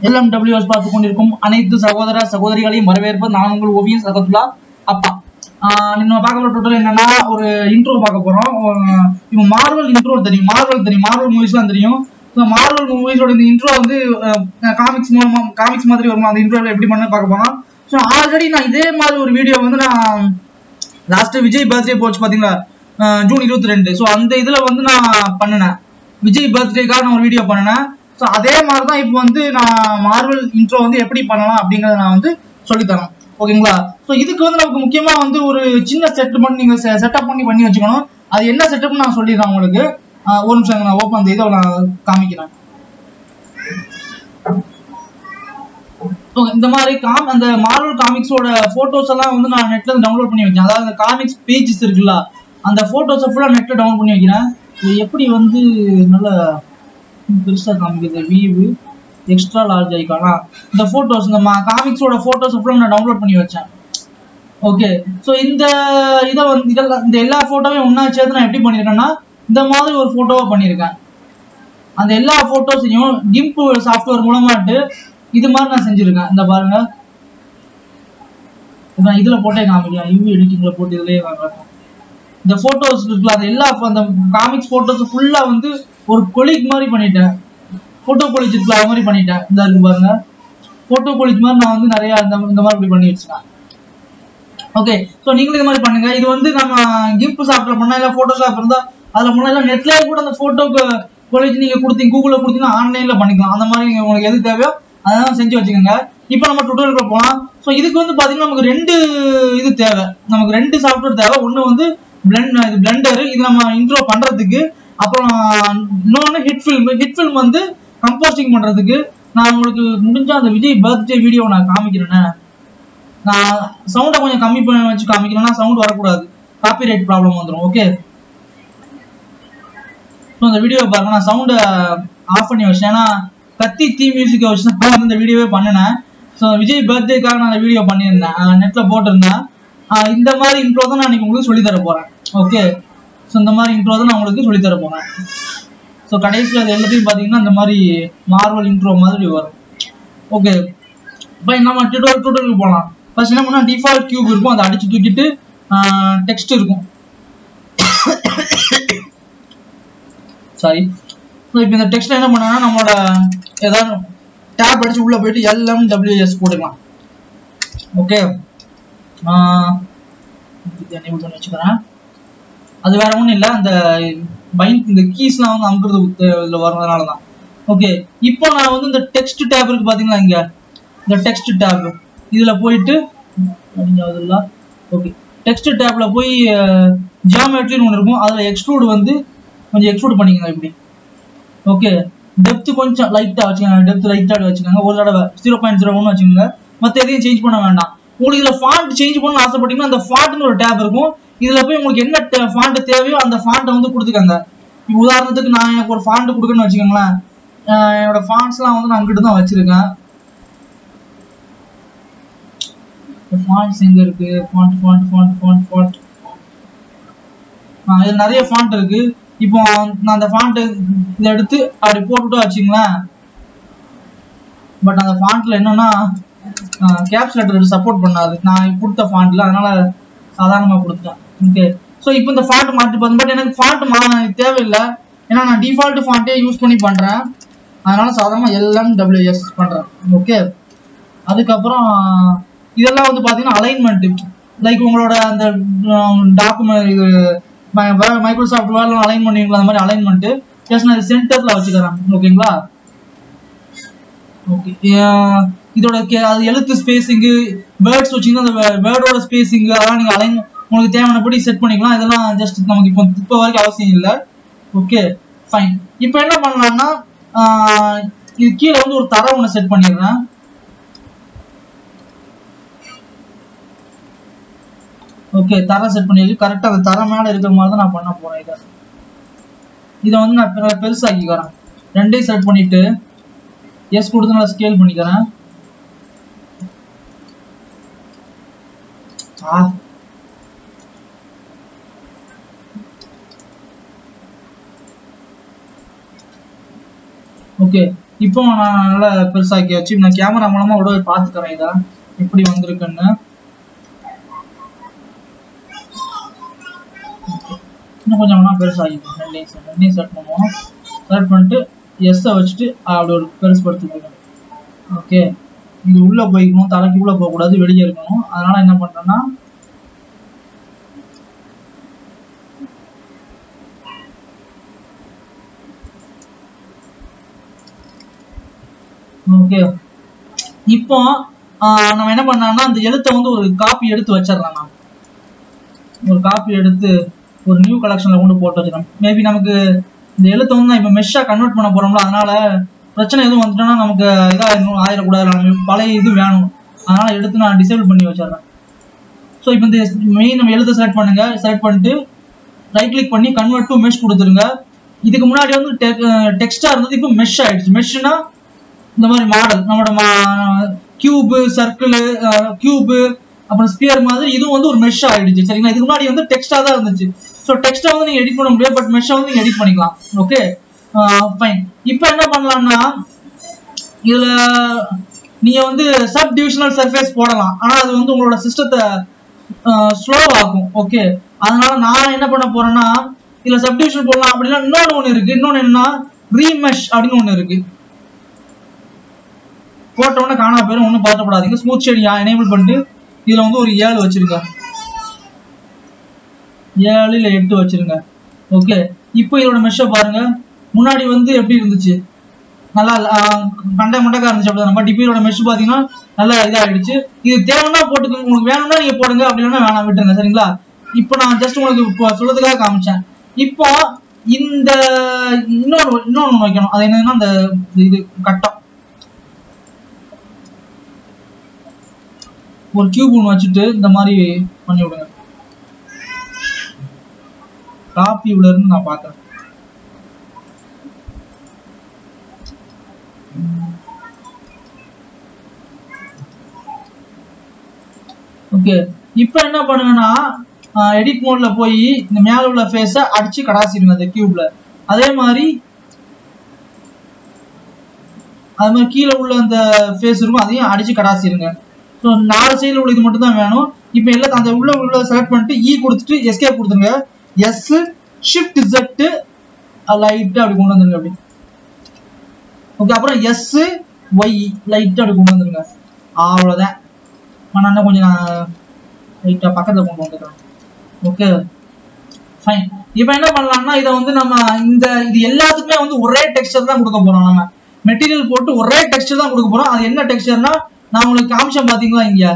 LMWS பார்த்து கொண்டிருக்கும் அனைத்து சகோதர சகோதரிகளையும் வரவேற்பது நான் உங்கள் ஓவியம் சகத்துல்லா அப்பா ஆஹ் நம்ம பார்க்க போற டோட்டல் என்னன்னா ஒரு இன்ட்ரோ பார்க்க போறோம் ஆஹ் இப்போ மார்வல் இன்ட்ரோ தெரியும் மார்வல் தெரியும் மார்வல் மூவிஸ்லாம் தெரியும் மார்வல் மூவிஸோட இந்த இன்ட்ரோ வந்து காமிக்ஸ் மூலமா காமிக்ஸ் மாதிரி வருமா அந்த இன்ட்ரோ எப்படி பண்ண பார்க்க போறோம் ஸோ ஆல்ரெடி நான் இதே மாதிரி ஒரு வீடியோ வந்து நான் லாஸ்ட் விஜய் பர்த்டே போச்சு பாத்தீங்களா அஹ் ஜூன் இருபத்தி ரெண்டு ஸோ அந்த இதுல வந்து நான் பண்ணினேன் விஜய் பர்த்டேக்காக நான் ஒரு வீடியோ பண்ணினேன் ஸோ அதே மாதிரி தான் இப்போ வந்து நான் மார்வல் இன்ட்ரோ வந்து எப்படி பண்ணலாம் அப்படிங்கறத நான் வந்து சொல்லித்தரேன் ஓகேங்களா ஸோ இதுக்கு வந்து நமக்கு முக்கியமா வந்து ஒரு சின்ன செட் பண்ணி நீங்க செட்டப் பண்ணி பண்ணி வச்சுக்கணும் அது என்ன செட்டப்னு நான் சொல்லிடுறேன் உங்களுக்கு அஹ் ஒரு நிமிஷம் நான் ஓப்பன் அந்த இதை நான் காமிக்கிறேன் Okay, இந்த மாதிரி காம் அந்த மார்வல் காமிக்ஸோட போட்டோஸ் எல்லாம் வந்து நான் நெட்ல இருந்து டவுன்லோட் பண்ணி வைக்கிறேன் அதாவது அந்த காமிக்ஸ் பேஜஸ் இருக்குல்ல அந்த போட்டோஸை ஃபுல்லா நெட்ல டவுன்லோட் பண்ணி வைக்கிறேன் இது எப்படி வந்து நல்ல பெருசா காமிக்குது வியூ எக்ஸ்ட்ரா லார்ஜ் ஐக்கானா இந்த போட்டோஸ் இந்த காமிக்ஸோட போட்டோஸ் ஃபுல்லா நான் டவுன்லோட் பண்ணி வச்சேன் ஓகே ஸோ இந்த இதை வந்து இதெல்லாம் இந்த எல்லா போட்டோவையும் ஒண்ணா சேர்த்து நான் எப்படி பண்ணியிருக்கேன்னா இந்த மாதிரி ஒரு போட்டோவை பண்ணியிருக்கேன் அந்த எல்லா போட்டோஸையும் கிம்ப் சாஃப்ட்வேர் மூலமாட்டு இது மாதிரி நான் செஞ்சிருக்கேன் இந்த பாருங்க இப்ப நான் இதுல போட்டே காமிக்கிறேன் யூவி எடிட்டிங்ல போட்டு இதுலயே காமிக்கிறேன் இந்த போட்டோஸ் இருக்குல்ல அந்த எல்லா அந்த காமிக்ஸ் போட்டோஸ் ஃபுல்லா வந்து ஒரு கொலிக் மாதிரி பண்ணிட்டேன் போட்டோ கொலிச் இருக்குல்ல அது மாதிரி பண்ணிட்டேன் இந்த இருக்கு பாருங்க போட்டோ கொலிச் மாதிரி நான் வந்து நிறைய இந்த இந்த மாதிரி இப்படி பண்ணி வச்சிருக்கேன் ஓகே ஸோ நீங்களும் இது மாதிரி பண்ணுங்க இது வந்து நம்ம கிம்ப் சாஃப்ட்வேர் பண்ணா இல்லை ஃபோட்டோஷாப் இருந்தா அதுல பண்ணா இல்லை நெட்லயே கூட அந்த போட்டோக்கு கொலேஜ் நீங்க கொடுத்தீங்க கூகுள்ல கொடுத்தீங்கன்னா ஆன்லைன்ல பண்ணிக்கலாம் அந்த மாதிரி நீங்க உங்களுக்கு எது தேவையோ அதெல்லாம் செஞ்சு வச்சுக்கோங்க இப்போ நம்ம டுட்டோரியல் போகலாம் ஸோ இதுக்கு வந்து பாத்தீங்கன்னா நமக்கு ரெண்டு இது தேவை நமக்கு ரெண்டு சாஃப்ட்வேர் தேவை ஒன்று வந்து பிளண்ட் இது பிளண்டர் இது நம்ம இன்ட்ரோ பண்றதுக்கு அப்புறம் இன்னொன்று ஹிட் ஃபில்ம் ஹிட் ஃபில்ம் வந்து கம்போஸ்டிங் பண்றதுக்கு நான் உங்களுக்கு முடிஞ்ச அந்த விஜய் பர்த்டே வீடியோ நான் காமிக்கிறேனே நான் சவுண்டை கொஞ்சம் கம்மி பண்ணி வச்சு காமிக்கிறேன்னா சவுண்ட் வரக்கூடாது காப்பிரைட் ப்ராப்ளம் வந்துடும் ஓகே ஸோ இந்த வீடியோ பாருங்க நான் சவுண்டை ஆஃப் பண்ணி வச்சேன் ஏன்னா கத்தி தீ மியூசிக்கை வச்சு தான் வந்து இந்த வீடியோவே பண்ணினேன் ஸோ விஜய் பர்த்டேக்காக நான் அந்த வீடியோ பண்ணியிருந்தேன் நெட்டில் போட்டிருந்தேன் ஆஹ் இந்த மாதிரி இன்ட்ரோ தான் நான் இன்னைக்கு உங்களுக்கு சொல்லித் தர போகிறேன் ஓகே ஸோ இந்த மாதிரி இன்ட்ரோ தான் நான் உங்களுக்கு சொல்லித் தர போகிறேன் ஸோ கடைசியில் அது எல்லாத்தையும் பார்த்தீங்கன்னா இந்த மாதிரி மார்வல் இன்ட்ரோ மாதிரி வரும் ஓகே இப்போ நம்ம டுட்டோரியல் டுட்டோரியல் போகலாம் ஃபர்ஸ்ட் என்ன பண்ணால் டிஃபால்ட் கியூப் இருக்கும் அதை அடிச்சு தூக்கிட்டு டெக்ஸ்ட் இருக்கும் சாரி ஸோ இப்போ இந்த டெக்ஸ்ட் என்ன பண்ணாங்கன்னா நம்மளோட ஏதாவது டேப் அடிச்சு உள்ள போயிட்டு எல்எம் டபிள்யூஎஸ் போட்டுக்கலாம் ஓகே எனேபிள் பண்ணி வச்சுக்கிறேன் அது வேற ஒன்றும் இல்லை அந்த பைண்ட் இந்த கீஸ்லாம் வந்து அமுக்கிறது இதில் வரதுனால தான் ஓகே இப்போ நான் வந்து இந்த டெக்ஸ்ட் டேப் இருக்கு பார்த்தீங்களா இங்கே இந்த டெக்ஸ்ட் டேப் இதில் போயிட்டு இல்லை ஓகே டெக்ஸ்ட் டேப்ல போய் ஜியாமெட்ரின்னு ஒன்று இருக்கும் அதில் எக்ஸ்ட்ரூட் வந்து கொஞ்சம் எக்ஸ்ட்ரூட் பண்ணிக்கோங்க இப்படி ஓகே டெப்த் கொஞ்சம் லைட்டாக வச்சுக்கோங்க டெப்த் லைட்டாக வச்சுக்கோங்க ஒரு தடவை ஜீரோ பாயிண்ட் ஜீரோ ஒன்று வச்சுக்கோங்க மற்ற எதையும் சேஞ்ச் பண்ண வேண்டாம் உங்களுக்கு இதில் ஃபாண்ட் சேஞ்ச் பண்ணணும்னு ஆசைப்பட்டீங்கன்னா அந்த ஃபாண்ட்னு ஒரு டேப் இருக்கும் இதில் போய் உங்களுக்கு என்ன ஃபாண்ட் தேவையோ அந்த ஃபாண்ட்டை வந்து கொடுத்துக்கோங்க இப்போ உதாரணத்துக்கு நான் எனக்கு ஒரு ஃபாண்ட் கொடுக்குன்னு வச்சுக்கோங்களேன் என்னோட ஃபாண்ட்ஸ்லாம் வந்து நான் அங்கிட்டு தான் வச்சிருக்கேன் ஃபாண்ட்ஸ் எங்க இருக்கு font font font font font இது நிறைய ஃபாண்ட் இருக்கு இப்போ நான் அந்த ஃபாண்ட் இதை எடுத்து அப்படி போட்டுட்டு வச்சுங்களேன் பட் அந்த ஃபாண்ட்ல என்னன்னா கேப்ஸ் லெட்டர் சப்போர்ட் பண்ணாது நான் கொடுத்த ஃபாண்ட்ல அதனால சாதாரணமாக கொடுத்துட்டேன் ஓகே ஸோ இப்போ இந்த ஃபாண்ட் மாற்றி பார்த்தேன் பட் எனக்கு ஃபாண்ட் மா எனக்கு தேவையில்லை ஏன்னா நான் டிஃபால்ட் ஃபாண்ட்டே யூஸ் பண்ணி பண்ணுறேன் அதனால சாதாரணமாக எல்எம் டபிள்யூஎஸ் பண்ணுறேன் ஓகே அதுக்கப்புறம் இதெல்லாம் வந்து பார்த்தீங்கன்னா அலைன்மெண்ட் லைக் உங்களோட அந்த டாக்குமெண்ட் இது மைக்ரோசாஃப்ட் வேர்ல அலைன் பண்ணுவீங்களா அந்த மாதிரி அலைன்மெண்ட் ஜஸ்ட் நான் சென்டர்ல வச்சுக்கிறேன் ஓகேங்களா ஓகே இதோட அது எழுத்து ஸ்பேசிங்கு வேர்ட்ஸ் வச்சிங்கன்னா அந்த வேர்டோட ஸ்பேசிங் அதெல்லாம் நீங்கள் அலைன் உங்களுக்கு தேவையானபடி செட் பண்ணிக்கலாம் இதெல்லாம் ஜஸ்ட் நமக்கு இப்போ இப்போ வரைக்கும் அவசியம் இல்லை ஓகே ஃபைன் இப்போ என்ன பண்ணலாம்னா இது கீழே வந்து ஒரு தர ஒன்று செட் பண்ணிடுறேன் ஓகே தர செட் பண்ணிருக்கு கரெக்டாக அந்த தர மேலே இருக்கிற மாதிரி தான் நான் பண்ண போகிறேன் இதை இதை வந்து நான் பெருசாக்கிக்கிறேன் ரெண்டையும் செட் பண்ணிட்டு எஸ் கொடுத்து நல்லா ஸ்கேல் பண்ணிக்கிறேன் ஆ ஓகே இப்போ நான் நல்லா பெருசாக்கியாச்சு நான் கேமரா மூலமா கூட பார்த்துக்கிறேன் இதை எப்படி வந்திருக்குன்னு இன்னும் கொஞ்சம் வேணா பெருசாகிக்கும் ரெண்டையும் செட் ரெண்டையும் செட் பண்ணுவோம் செலக்ட் பண்ணிட்டு எஸ்ஸை வச்சுட்டு அப்படி ஒரு பெருசுபடுத்திக்கணும் ஓகே இது உள்ள போய்க்கணும் தலைக்கு உள்ள போகக்கூடாது வெளியே இருக்கணும் அதனால என்ன பண்றேன்னா ஓகே இப்போ ஆஹ், நம்ம என்ன பண்ணோம்னா அந்த எழுத்தை வந்து ஒரு காப்பி எடுத்து வச்சிடலாம் நான் ஒரு காப்பி எடுத்து ஒரு நியூ கலெக்ஷன்ல கொண்டு போட்டு வச்சிடலாம் மேபி நமக்கு இந்த எழுத்தை வந்து நான் இப்போ மெஷ்ஷா கன்வெர்ட் பண்ண போறோம்ல அதனால பிரச்சனை எதுவும் வந்துட்டோம்னா நமக்கு இதா இன்னும் ஆயிடக்கூடாது நமக்கு பழைய இது வேணும் அதனால எடுத்து நான் டிசேபிள் பண்ணி வச்சிடுறேன் ஸோ இப்போ இந்த மெயின் நம்ம எழுத்தை செலக்ட் பண்ணுங்க செலக்ட் பண்ணிட்டு ரைட் கிளிக் பண்ணி கன்வெர்ட் டு மெஷ் கொடுத்துருங்க இதுக்கு முன்னாடி வந்து டெக்ஸ்டா இருந்தது இப்போ மெஷ் ஆயிடுச்சு மெஷ்னா இந்த மாதிரி மாடல் நம்மளோட கியூபு சர்க்கிள் கியூபு அப்புறம் ஸ்பியர் மாதிரி இதுவும் வந்து ஒரு மெஷ் ஆயிடுச்சு சரிங்களா இதுக்கு முன்னாடி வந்து டெக்ஸ்டா தான் இருந்துச்சு ஸோ டெக்ஸ்டா வந்து நீங்க எடிட் பண்ண முடியாது பட் மெஷ்ஷை வந்து நீங்க எடிட் பண்ணிக்கலாம் ஓகே ஃபைன் இப்போ என்ன பண்ணலாம்னா இதுல நீங்க வந்து சப் டிவிஷனல் சர்ஃபேஸ் போடலாம் ஆனா அது வந்து உங்களோட சிஸ்டத்தை ஸ்லோ ஆகும் ஓகே அதனால நான் என்ன பண்ண போறேன்னா இதுல சப் டிவிஷன் போடலாம் அப்படின்னா இன்னொன்னு ஒண்ணு இருக்கு இன்னொன்னு என்னன்னா ரீமெஷ் அப்படின்னு ஒண்ணு இருக்கு போட்ட உடனே காணாம போயிடும் ஒன்றும் பதட்டப்படாதீங்க ஸ்மூத் ஷேடிங் எனேபிள் பண்ணிட்டு இதுல வந்து ஒரு ஏழு வச்சிருங்க ஏழு இல்ல எட்டு வச்சிருங்க ஓகே இப்போ இதோட மெஷ்ஷை பாருங்க முன்னாடி வந்து எப்படி இருந்துச்சு நல்லா கண்டை மண்டக்கா இருந்துச்சு அப்படிதான் பட் இப்போ இதோட மெஷ் பாத்தீங்கன்னா நல்லா இதாயிடுச்சு இது தேவைன்னா போட்டுக்கோங்க உங்களுக்கு வேணும்னா நீங்க போடுங்க அப்படி இல்லைன்னா வேணாம் விட்டுருங்க சரிங்களா இப்போ நான் ஜஸ்ட் உங்களுக்கு இப்போ சொல்றதுக்காக காமிச்சேன் இப்போ இந்த இன்னொன்று இன்னொன்று வைக்கணும் அது என்னன்னா அந்த இது கட்டம் ஒரு கியூப் ஒன்று வச்சுட்டு இந்த மாதிரி பண்ணி விடுங்க காப்பி இவ்வளோ இருந்து நான் பார்க்குறேன் ஓகே இப்போ என்ன பண்ணுங்கன்னா எடிட் மோட்ல போய் இந்த மேல உள்ள ஃபேஸை அடிச்சு கடாசிடுங்க அந்த கியூப்ல அதே மாதிரி அது மாதிரி கீழே உள்ள அந்த ஃபேஸ் இருக்கும் அதையும் அடிச்சு கடாசிடுங்க ஸோ நாலு சைடில் உள்ள இது மட்டும் தான் வேணும் இப்போ எல்லாம் அந்த உள்ள உள்ள செலக்ட் பண்ணிட்டு இ கொடுத்துட்டு எஸ்கேப் கொடுத்துருங்க எஸ் ஷிஃப்ட் ஜெட்டு லைட்டு அப்படி கொண்டு வந்துருங்க அப்படி ஓகே அப்புறம் எஸ் ஒய் லைட்டு அப்படி கொண்டு வந்துருங்க அவ்வளோதான் ஆனால் கொஞ்சம் நான் லைட்டாக பக்கத்தில் கொண்டு வந்துடுறேன் ஓகே ஃபைன் இப்போ என்ன பண்ணலாம்னா இதை வந்து நம்ம இந்த இது எல்லாத்துக்குமே வந்து ஒரே டெக்ஸ்டர் தான் கொடுக்க போறோம் நம்ம மெட்டீரியல் போட்டு ஒரே டெக்ஸ்டர் தான் கொடுக்க போறோம் அது என்ன டெக்ஸ்டர்னா நான் உங்களுக்கு காமிச்சேன் பாத்தீங்களா இங்க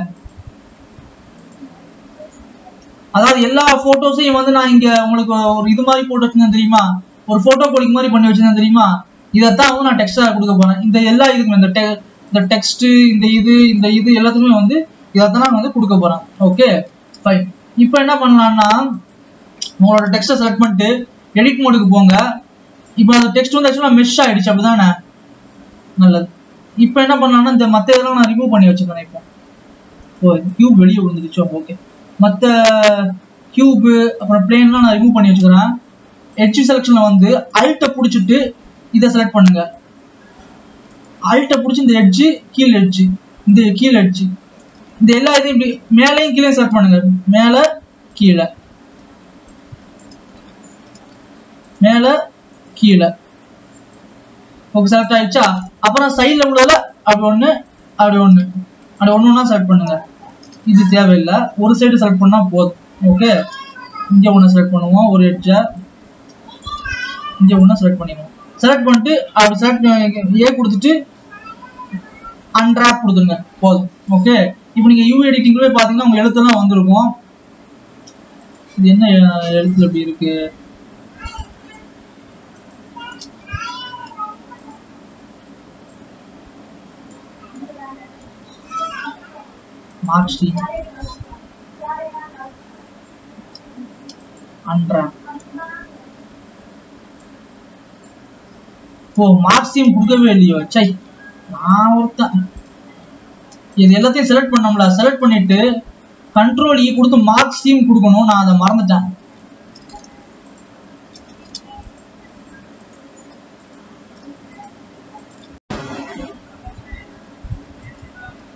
அதாவது எல்லா போட்டோஸையும் வந்து நான் இங்க உங்களுக்கு ஒரு இது மாதிரி போட்டு வச்சிருந்தேன் தெரியுமா ஒரு போட்டோ போலிங் மாதிரி பண்ணி வச்சிருந்தேன் தெரியுமா இதைத்தான் வந்து நான் டெக்ஸ்டா கொடுக்க போறேன் இந்த எல்லா இதுக்குமே இந்த te- இந்த டெக்ஸ்ட் இந்த இது இந்த இது எல்லாத்துக்குமே வந்து இதைத்தான் நான் வந்து கொடுக்க போறேன் ஓகே ஃபைன் இப்போ என்ன பண்ணலாம்னா உங்களோட டெக்ஸ்ட்டை செலக்ட் பண்ணிட்டு எடிட் மோடுக்கு போங்க இப்போ அந்த டெக்ஸ்ட் வந்து ஆக்சுவலாக மெஷ் ஆயிடுச்சு அப்படிதானே நல்லது இப்போ என்ன பண்ணலாம்னா இந்த மற்ற இதெல்லாம் நான் ரிமூவ் பண்ணி வச்சுக்கிறேன் இப்போ ஓ கியூப் வெளியே விழுந்துருச்சோ ஓகே மற்ற கியூபு அப்புறம் பிளேன்லாம் நான் ரிமூவ் பண்ணி வச்சுக்கிறேன் எட்ஜ் செலெக்ஷனில் வந்து அல்ட்டை பிடிச்சிட்டு இதை செலக்ட் பண்ணுங்க அல்ட்டை பிடிச்சி இந்த எட்ஜு கீழ் எட்ஜு இந்த கீழ் எட்ஜு இந்த எல்லா இதையும் இப்படி மேலேயும் கீழே செலக்ட் பண்ணுங்க மேலே கீழே மேலே கீழே ஓகே செலக்ட் ஆயிடுச்சா அப்புறம் சைடில் உள்ளதுல அப்படி ஒன்று அப்படி ஒன்று அப்படி ஒன்று ஒன்றா செலக்ட் பண்ணுங்க இது தேவையில்லை ஒரு சைடு செலக்ட் பண்ணால் போதும் ஓகே இங்கே ஒன்று செலக்ட் பண்ணுவோம் ஒரு எட்ஜை இங்கே ஒன்று செலக்ட் பண்ணிடுவோம் செலக்ட் பண்ணிட்டு அப்படி செலக்ட் ஏ கொடுத்துட்டு அன்ட்ராப் கொடுத்துருங்க போதும் ஓகே இப்போ நீங்கள் யூ எடிட்டிங் போய் பார்த்தீங்கன்னா உங்கள் எழுத்தெல்லாம் வந்திருக்கும் இது என்ன அஹ், எழுத்துல இப்படி இருக்கு மார்க் ஸ்டீம் அன்ட்ராப் ஓ மார்க் ஸ்டீம் கொடுக்கவே இல்லையோ சை நான் ஒருத்தன் இது எல்லாத்தையும் செலக்ட் பண்ணோம்ல செலக்ட் பண்ணிட்டு கண்ட்ரோல் இ கொடுத்து மார்க் ஸ்டீம் கொடுக்கணும் நான் அதை மறந்துட்டேன்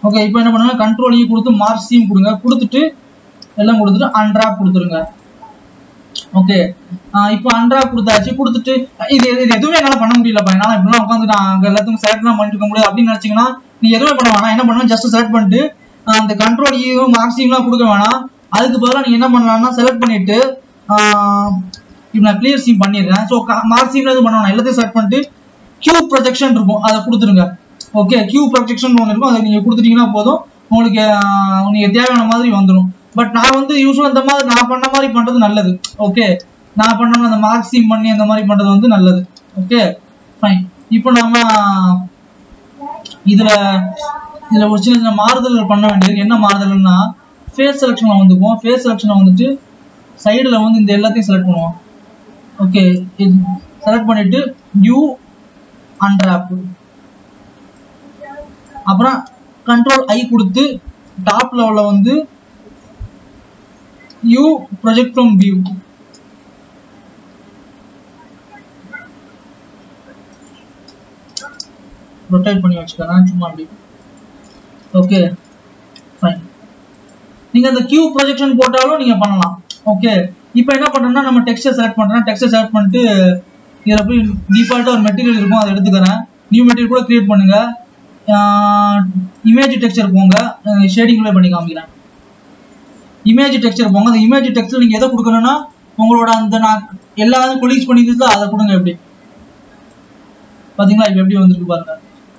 ஓகே இப்போ என்ன பண்ணுங்க கண்ட்ரோல் ஈ கொடுத்து மார்க்ஸையும் கொடுங்க கொடுத்துட்டு எல்லாம் கொடுத்துட்டு அன்ட்ராப் கொடுத்துருங்க ஓகே இப்போ அன்ட்ராப் கொடுத்தாச்சு கொடுத்துட்டு இது இது எதுவுமே என்னால் பண்ண முடியலப்பா என்னால் இப்படிலாம் உட்காந்து நான் அங்கே எல்லாத்துக்கும் செலக்ட்லாம் பண்ணிட்டு இருக்க முடியாது அப்படின்னு நினச்சிங்கன்னா நீ எதுவுமே பண்ண வேணாம் என்ன பண்ணுவேன் ஜஸ்ட் செலக்ட் பண்ணிட்டு ஆஹ் அந்த கண்ட்ரோல் ஈவும் மார்க்ஸிங்லாம் கொடுக்க வேணாம் அதுக்கு பதிலாக நீங்கள் என்ன பண்ணலாம்னா செலக்ட் பண்ணிட்டு இப்போ நான் கிளியர் சீம் பண்ணிடுறேன் ஸோ மார்க்ஸிங்ல எதுவும் பண்ண வேணாம் எல்லாத்தையும் செலக்ட் பண்ணிட்டு கியூ ப்ரொஜெக்ஷன் இருக்கும் அதை கொடுத்துருங்க ஓகே கியூ ப்ரொஜெக்ஷன் ஒன்று இருக்கும் அதை நீங்கள் கொடுத்துட்டீங்கன்னா போதும் உங்களுக்கு ஆஹ், நீங்கள் தேவையான மாதிரி வந்துடும் பட் நான் வந்து யூஸ்வலாக இந்த மாதிரி நான் பண்ண மாதிரி பண்ணுறது நல்லது ஓகே நான் பண்ண அந்த மார்க்ஸிங் பண்ணி அந்த மாதிரி பண்ணுறது வந்து நல்லது ஓகே ஃபைன் இப்போ நம்ம இதுல இதுல ஒரு சின்ன சின்ன மாறுதல்கள் பண்ண வேண்டியது என்ன மாறுதல்னா ஃபேஸ் செலெக்ஷன்ல வந்துக்குவோம் ஃபேஸ் செலெக்ஷன்ல வந்துட்டு சைடுல வந்து இந்த எல்லாத்தையும் செலக்ட் பண்ணுவோம் ஓகே செலக்ட் பண்ணிட்டு நியூ அன்ட்ராப் அப்புறம் கண்ட்ரோல் ஐ கொடுத்து டாப் லெவல்ல வந்து U project from view rotate பண்ணி வச்சுக்கிறேன் சும்மா அப்படி ஓகே ஃபைன் நீங்க அந்த கியூ ப்ரொஜெக்ஷன் போட்டாலும் நீங்க பண்ணலாம் ஓகே இப்போ என்ன பண்றேன்னா நம்ம டெக்ஸ்டர் செலக்ட் பண்றேன் டெக்ஸ்டர் செலக்ட் பண்ணிட்டு இதுல போய் டிஃபால்ட்டா ஒரு மெட்டீரியல் இருக்கும் அதை எடுத்துக்கிறேன் நியூ மெட்டீரியல் கூட கிரியேட் பண்ணுங்க இமேஜ் டெக்ஸ்சர் போங்க ஷேடிங்ல பண்ணி காமிக்கிறேன் இமேஜ் டெக்ஸ்சர் போங்க அந்த இமேஜ் டெக்ஸ்டர் நீங்க எதை கொடுக்கணும்னா உங்களோட அந்த நான் எல்லாரும் கொலீக்ஸ் பண்ணிட்டு அதை கொடுங்க எப்படி பாத்தீங்களா இப்போ எப்படி வந்திருக்கு பாருங்க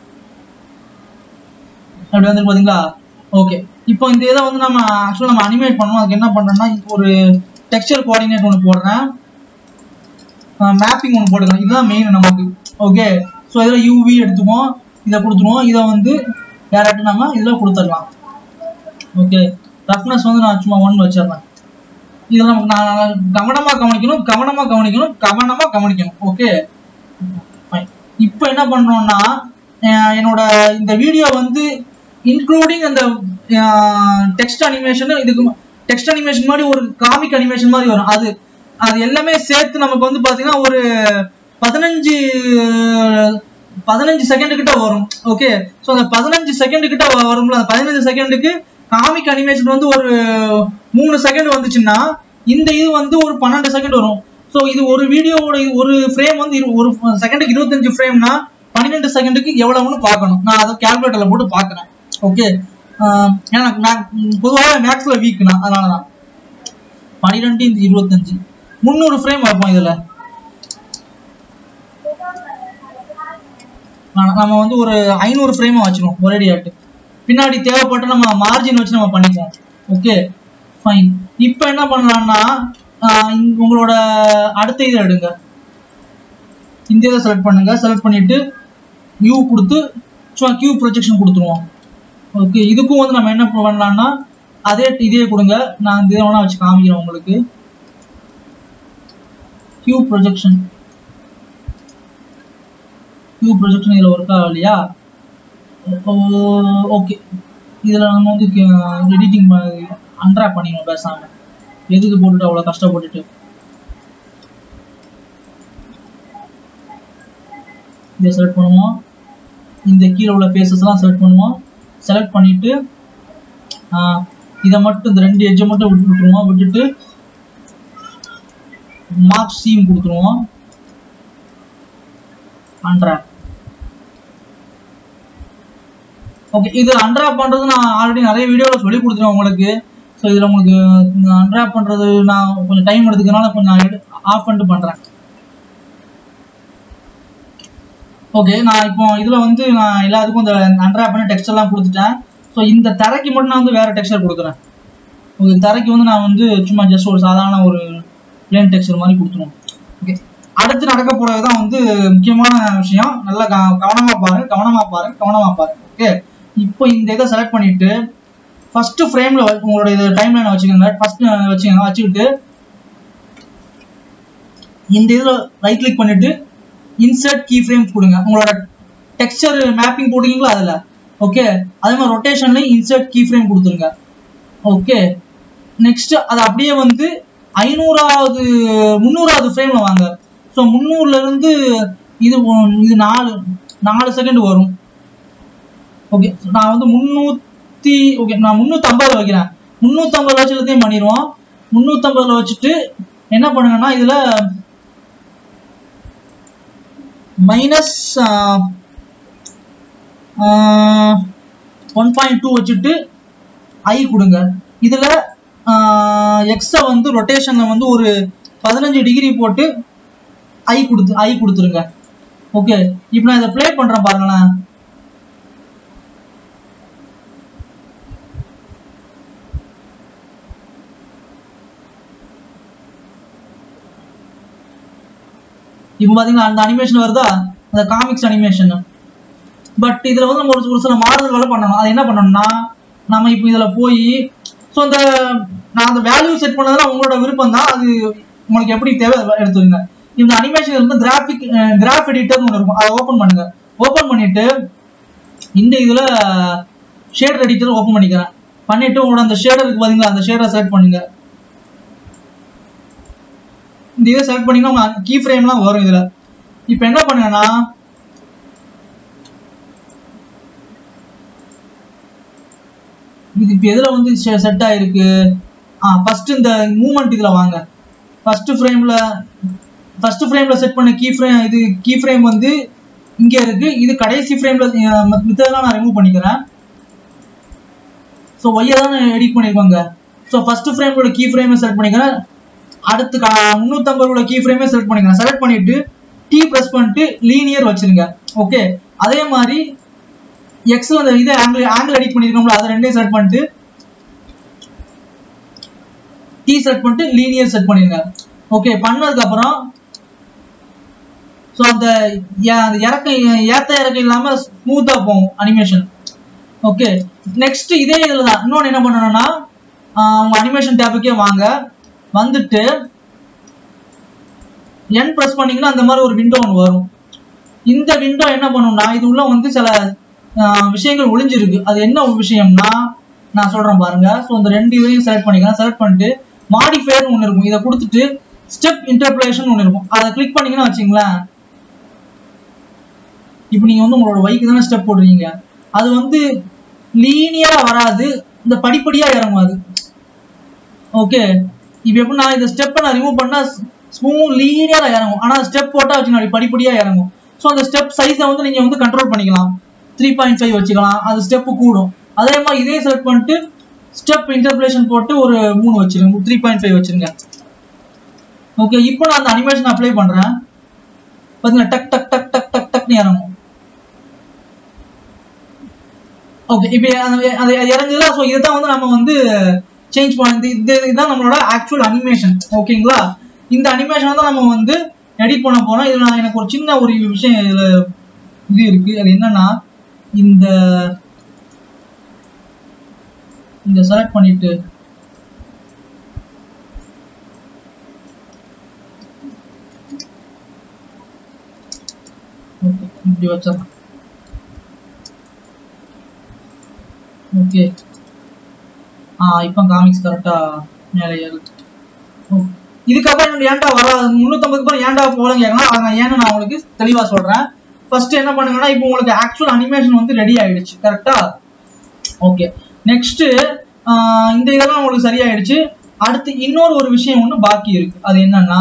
அப்படி வந்துருக்கு பாத்தீங்களா ஓகே இப்போ இந்த இதை வந்து நம்ம ஆக்சுவலாக நம்ம அனிமேட் பண்ணணும் அதுக்கு என்ன பண்றோம்னா ஒரு டெக்ஸ்சர் கோஆர்டினேட் ஒன்று போடுறேன் மேப்பிங் ஒன்று போட்டுக்கலாம் இதுதான் மெயின் நமக்கு ஓகே ஸோ இதில் யூவி எடுத்துக்குவோம் இதை கொடுத்துருவோம் இதை வந்து டேரக்ட் நம்ம இதில் கொடுத்துடலாம் ஓகே ரஃப்னஸ் வந்து நான் சும்மா ஒன் வச்சிடுறேன் இதில் நமக்கு நான் கவனமாக கவனிக்கணும் கவனமாக கவனிக்கணும் கவனமாக கவனிக்கணும் ஓகே ஃபைன் இப்போ என்ன பண்றோம்னா அஹ் என்னோட இந்த வீடியோ வந்து இன்க்ளூடிங் அந்த டெக்ஸ்ட் அனிமேஷன் இதுக்கு டெக்ஸ்ட் அனிமேஷன் மாதிரி ஒரு காமிக் அனிமேஷன் மாதிரி வரும் அது அது எல்லாமே சேர்த்து நமக்கு வந்து பாத்தீங்கன்னா ஒரு பதினஞ்சு பதினஞ்சு செகண்ட் கிட்ட வரும் ஓகே ஸோ அந்த பதினஞ்சு செகண்ட் கிட்ட வ- வரும்ல அந்த பதினஞ்சு செகண்டுக்கு காமிக் அனிமேஷன் வந்து ஒரு மூணு செகண்ட் வந்துச்சுன்னா இந்த இது வந்து ஒரு பன்னெண்டு செகண்ட் வரும் ஸோ இது ஒரு வீடியோவோட ஒரு ஃப்ரேம் வந்து இரு- ஒரு செகண்டுக்கு இருபத்தஞ்சு ஃப்ரேம்னா பன்னிரெண்டு செகண்டுக்கு எவ்வளவுன்னு பார்க்கணும் நான் அதை கால்குலேட்டர்ல போட்டு பார்க்குறேன் ஓகே ஏன்னா நான் பொதுவாக மேக்ஸ்ல வீக் நான் அதனால தான் பன்னிரெண்டு இந்த இருபத்தஞ்சு முந்நூறு ஃப்ரேம் வைப்போம் இதுல நான் நம்ம வந்து ஒரு ஐநூறு ஃப்ரேம் வச்சிருவோம் ஒரேடியாட்டு பின்னாடி தேவைப்பட்டு நம்ம மார்ஜின் வச்சு நம்ம பண்ணிக்குவோம் ஓகே ஃபைன் இப்போ என்ன பண்ணலாம்னா ஆஹ் இந்த- உங்களோட அடுத்த இதை எடுங்க இந்த இதை செலக்ட் பண்ணுங்க செலக்ட் பண்ணிட்டு யூ கொடுத்து சும்மா கியூ ப்ரொஜெக்ஷன் கொடுத்துருவோம் ஓகே இதுக்கும் வந்து நம்ம என்ன பண்ணலாம்னா அதே இதே கொடுங்க நான் இந்த இதை வேணா வச்சு காமிக்கிறேன் உங்களுக்கு கியூ ப்ரொஜெக்ஷன் கியூ ப்ரொஜெக்ஷன் இதில் ஒர்க் ஆகலையா ஓகே இதில் நம்ம வந்து எடிட்டிங் அன்ட்ராப் பண்ணிக்கணும் பேசாம எதுக்கு போட்டுட்டு அவ்வளோ கஷ்டப்பட்டுட்டு இதை செலக்ட் பண்ணுவோம் இந்த கீழே உள்ள பேசஸ்லாம் செலக்ட் பண்ணுவோம் செலக்ட் பண்ணிட்டு ஆஹ், இதை மட்டும் இந்த ரெண்டு எட்ஜை மட்டும் விட்டு விட்டுருவோம் விட்டுட்டு மார்க் சீம் கொடுத்துருவோம் அன்ட்ராப் ஓகே இது அன்ட்ராப் பண்றது நான் ஆல்ரெடி நிறைய வீடியோவில் சொல்லி கொடுத்துருவேன் உங்களுக்கு ஸோ இதில் உங்களுக்கு அன்ட்ராப் பண்றது நான் கொஞ்சம் டைம் எடுத்துக்கனால கொஞ்சம் ஆஃப் பண்ணிட்டு பண்றேன் ஓகே நான் இப்போ இதுல வந்து நான் எல்லாத்துக்கும் இந்த அன்ட்ராப் பண்ணி டெக்ஸ்ட் எல்லாம் கொடுத்துட்டேன் ஸோ இந்த தரைக்கு மட்டும் நான் வந்து வேற டெக்ஸ்டர் கொடுக்குறேன் ஓகே தரைக்கு வந்து நான் வந்து சும்மா ஜஸ்ட் ஒரு சாதாரண ஒரு பிளேன் டெக்ஸ்டர் மாதிரி கொடுத்துருவோம் ஓகே அடுத்து நடக்க போறது தான் வந்து முக்கியமான விஷயம் நல்லா க- கவனமா பாருங்க கவனமா பாருங்க கவனமா பாருங்க ஓகே இப்போ இந்த இதை செலக்ட் பண்ணிட்டு ஃபர்ஸ்ட் ஃப்ரேம்ல உங்களோட இது டைம் லைன் வச்சுக்கோங்க ஃபர்ஸ்ட் வச்சுக்கோங்க வச்சுக்கிட்டு இந்த இதில் ரைட் கிளிக் பண்ணிட்டு இன்சர்ட் கீ ஃப்ரேம்ஸ் கொடுங்க உங்களோட டெக்ஸ்சர் மேப்பிங் போடுறீங்களா அதில் ஓகே அதே மாதிரி ரொட்டேஷன்லையும் இன்சர்ட் கீ ஃப்ரேம் கொடுத்துருங்க ஓகே நெக்ஸ்ட் அது அப்படியே வந்து ஐநூறாவது முந்நூறாவது ஃப்ரேம்ல வாங்க ஸோ முந்நூறுல இருந்து இது ஒ- இது நாலு நாலு செகண்ட் வரும் ஓகே நான் வந்து முந்நூ முன்னூத்தி ஓகே நான் முந்நூற்றம்பதுல வைக்கிறேன் முந்நூற்றம்பது வச்சு எல்லாத்தையும் பண்ணிடுவோம் முந்நூற்றம்பதுல வச்சுட்டு என்ன பண்ணுங்கன்னா இதுல மைனஸ் ஒன் பாயிண்ட் டூ வச்சுட்டு ஐ கொடுங்க இதுல எக்ஸை வந்து ரொட்டேஷன்ல வந்து ஒரு பதினஞ்சு டிகிரி போட்டு ஐ கொடுத்து ஐ கொடுத்துருங்க ஓகே இப்போ நான் இதை ப்ளே பண்றேன் பாருங்களேன் இப்போ பாத்தீங்கன்னா அந்த அனிமேஷன் வருதா அந்த காமிக்ஸ் அனிமேஷன் பட் இதுல வந்து நம்ம ஒரு ஒரு சில மாறுதல்களை பண்ணணும் அது என்ன பண்ணணும்னா நம்ம இப்போ இதுல போய் ஸோ அந்த நான் அந்த வேல்யூ செட் பண்ணதுல உங்களோட விருப்பம் தான் அது உங்களுக்கு எப்படி தேவை அதை எடுத்துருங்க இந்த அனிமேஷன் வந்து கிராஃபிக் கிராஃப் எடிட்டர்னு ஒன்று இருக்கும் அதை ஓப்பன் பண்ணுங்க ஓப்பன் பண்ணிட்டு இந்த இதுல ஷேடர் எடிட்டர் ஓப்பன் பண்ணிக்கிறேன் பண்ணிட்டு உங்களோட அந்த ஷேடர் இருக்கு பாத்தீங்களா அந்த ஷேடரை செலக்ட் பண்ணுங்க இந்த இதை செலக்ட் பண்ணீங்கன்னா உங்க கீ ஃப்ரேம்லாம் வரும் இதுல இப்போ என்ன பண்ணுங்கன்னா இது இப்போ எதுல வந்து செட் ஆயிருக்கு ஆ ஃபர்ஸ்ட் இந்த மூமெண்ட் இதுல வாங்க ஃபர்ஸ்ட் ஃப்ரேம்ல ஃபர்ஸ்ட் ஃப்ரேம்ல செட் பண்ண கீ ஃப்ரேம் இது கீ ஃப்ரேம் வந்து இங்க இருக்கு இது கடைசி ஃப்ரேம்ல மித்ததெல்லாம் நான் ரிமூவ் பண்ணிக்கிறேன் ஸோ ஒய்யை தான் எடிட் பண்ணிருக்கோங்க ஸோ ஃபர்ஸ்ட் ஃப்ரேமோட கீ ஃப்ரேமை செலக்ட் பண்ணிக்கிறேன் அடுத்து முந்நூற்றம்பதோட கீ ஃப்ரேமே செலக்ட் பண்ணிக்கிறேன் செலக்ட் பண்ணிட்டு டி ப்ரெஸ் பண்ணிட்டு லீனியர் வச்சிருங்க ஓகே அதே மாதிரி எக்ஸ்ல அந்த இது ஆங்கிள் ஆங்கிள் எடிட் பண்ணிருக்கோம்ல அதை ரெண்டையும் செலக்ட் பண்ணிட்டு டி செட் பண்ணிட்டு லீனியர் செட் பண்ணிருங்க ஓகே பண்ணதுக்கு அப்புறம் ஸோ அந்த அந்த இறக்க ஏத்த இறக்க இல்லாம ஸ்மூத்தா போகும் அனிமேஷன் ஓகே நெக்ஸ்ட் இதே இதுல தான் இன்னொன்று என்ன பண்ணணும்னா உங்க அனிமேஷன் டேப்புக்கே வாங்க வந்துட்டு என் ப்ரெஸ் பண்ணீங்கன்னா அந்த மாதிரி ஒரு விண்டோ ஒன்று வரும் இந்த விண்டோ என்ன பண்ணும்னா இது உள்ள வந்து சில விஷயங்கள் ஒளிஞ்சிருக்கு அது என்ன விஷயம்னா நான் சொல்றேன் பாருங்க ஸோ இந்த ரெண்டு இதையும் செலக்ட் பண்ணிக்கலாம் செலக்ட் பண்ணிட்டு மாடிஃபயர்னு ஒன்று இருக்கும் இதை கொடுத்துட்டு ஸ்டெப் இன்டர்பிளேஷன் ஒன்று இருக்கும் அதை கிளிக் பண்ணீங்கன்னா வச்சுங்களேன் இப்போ நீங்க வந்து உங்களோட பைக்கு தானே ஸ்டெப் போடுறீங்க அது வந்து லீனியரா வராது இந்த படிப்படியா இறங்கும் அது ஓகே இப்போ எப்படின்னா இந்த ஸ்டெப்பை நான் ரிமூவ் பண்ணா ஸ்மூத் லீனியரா இறங்கும் ஆனா ஸ்டெப் போட்டா வச்சுக்கோங்க படிப்படியா இறங்கும் ஸோ அந்த ஸ்டெப் சைஸை வந்து நீங்க வந்து கண்ட்ரோல் பண்ணிக்கலாம் த்ரீ பாயிண்ட் ஃபைவ் வச்சுக்கலாம் அது ஸ்டெப்பு கூடும் அதே மாதிரி இதே செலக்ட் பண்ணிட்டு ஸ்டெப் இன்டர்பிளேஷன் போட்டு ஒரு மூணு வச்சிருங்க த்ரீ பாயிண்ட் ஃபைவ் வச்சிருங்க ஓகே இப்போ நான் அந்த அனிமேஷன் அப்ளை பண்றேன் பாத்தீங்கன்னா டக் டக் டக் டக் டக் டக்னு இறங்கும் ஓகே இப்போ அது இறங்குதுல ஸோ இதுதான் வந்து நம்ம வந்து சேஞ்ச் பண்ணி இது இதுதான் நம்மளோட ஆக்சுவல் அனிமேஷன் ஓகேங்களா இந்த அனிமேஷன் தான் நம்ம வந்து எடிட் பண்ண போறோம் இதுல நான் எனக்கு ஒரு சின்ன ஒரு விஷயம் இதுல இது இருக்கு அது என்னன்னா இந்த இந்த செலக்ட் பண்ணிட்டு ஓகே இப்படி வச்சிடலாம் ஓகே ஆ இப்போ காமிக்ஸ் கரெக்டா மேலே ஏறுது இதுக்கப்புறம் ஏன்டா வராது முந்நூற்றம்பதுக்கு அப்புறம் ஏன்டா போகலன்னு கேட்கலாம் அதை நான் ஏன்னு நான் உங்களுக்கு தெளிவாக சொல்கிறேன் ஃபர்ஸ்ட் என்ன பண்ணுங்கன்னா இப்போ உங்களுக்கு ஆக்சுவல் அனிமேஷன் வந்து ரெடி ஆயிடுச்சு கரெக்டா ஓகே நெக்ஸ்ட் இந்த இதெல்லாம் உங்களுக்கு சரியாயிடுச்சு அடுத்து இன்னொரு ஒரு விஷயம் ஒன்று பாக்கி இருக்கு அது என்னன்னா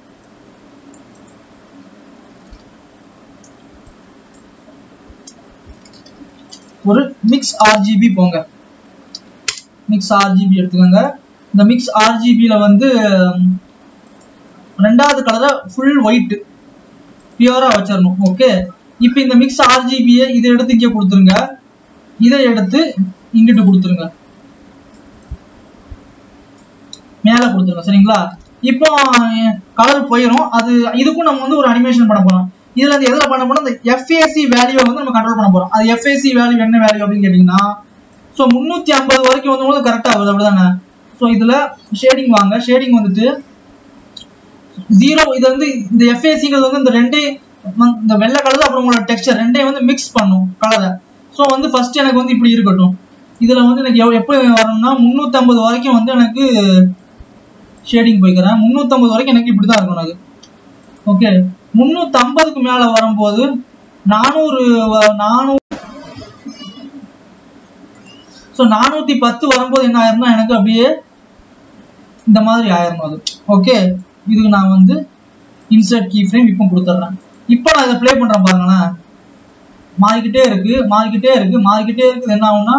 ஒரு மிக்ஸ் ஆர்ஜிபி போங்க மிக்ஸ் ஆர்ஜிபி எடுத்துக்கோங்க இந்த மிக்ஸ் ஆர்ஜிபியில வந்து ரெண்டாவது கலரை ஃபுல் ஒயிட் பியூரா வச்சிடணும் ஓகே இப்போ இந்த மிக்ஸ் ஆர்ஜிபியை இதை எடுத்து இங்கே கொடுத்துருங்க இதை எடுத்து இங்கிட்டு கொடுத்துருங்க மேலே கொடுத்துருங்க சரிங்களா இப்போ கலர் போயிடும் அது இதுக்கும் நம்ம வந்து ஒரு அனிமேஷன் பண்ண போறோம் இதுல இருந்து எதுல பண்ண போறோம் இந்த எஃப்ஏசி வேல்யூவை வந்து நம்ம கண்ட்ரோல் பண்ண போறோம் அது எஃப்ஏசி வேல்யூ என்ன வேல்யூ அப்படின்னு கேட்டீங்கன்னா ஸோ முந்நூற்றி ஐம்பது வரைக்கும் வந்து கரெக்டாக ஆகுது அப்படிதானே ஸோ இதில் ஷேடிங் வாங்க ஷேடிங் வந்துட்டு ஜீரோ இது வந்து இந்த எஃப்ஏசிங்கிறது வந்து இந்த ரெண்டே இந்த வெள்ளை கலர் அப்புறம் உங்களோட டெக்ஸ்டர் ரெண்டையும் வந்து மிக்ஸ் பண்ணும் கலரை ஸோ வந்து ஃபர்ஸ்ட் எனக்கு வந்து இப்படி இருக்கட்டும் இதில் வந்து எனக்கு எவ் எப்படி வரணும்னா முந்நூற்றம்பது வரைக்கும் வந்து எனக்கு ஷேடிங் போய்க்கிறேன் முந்நூற்றம்பது வரைக்கும் எனக்கு இப்படி தான் இருக்கணும் அது ஓகே முந்நூற்றம்பதுக்கு மேலே வரும்போது நானூறு நானூறு ஸோ நானூத்தி பத்து வரும்போது என்ன ஆயிரும்னா எனக்கு அப்படியே இந்த மாதிரி ஆயிரும் அது ஓகே இதுக்கு நான் வந்து இன்சர்ட் கீ ஃப்ரேம் இப்போ கொடுத்துட்றேன் இப்போ நான் இதை ப்ளே பண்றேன் பாருங்களேன் மாறிக்கிட்டே இருக்கு மாறிக்கிட்டே இருக்கு மாறிக்கிட்டே இருக்குது என்ன ஆகும்னா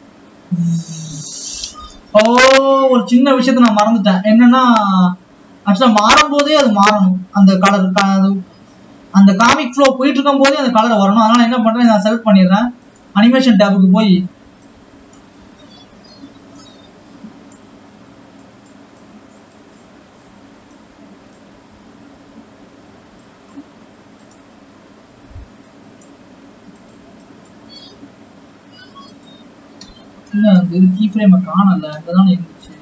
ஓ ஒரு சின்ன விஷயத்த நான் மறந்துட்டேன் என்னன்னா ஆக்சுவலா மாறும் போதே அது மாறணும் அந்த கலர் அந்த காமிக் ஃப்ளோ போயிட்டு இருக்கும் போதே அந்த கலர் வரணும் அதனால என்ன பண்றேன் நான் செலக்ட் பண்ணிடுறேன் அனிமேஷன் டேபுக்கு போய் இல்ல அந்த இது கீ ஃப்ரேமை காணல அங்கதான் இருந்துச்சு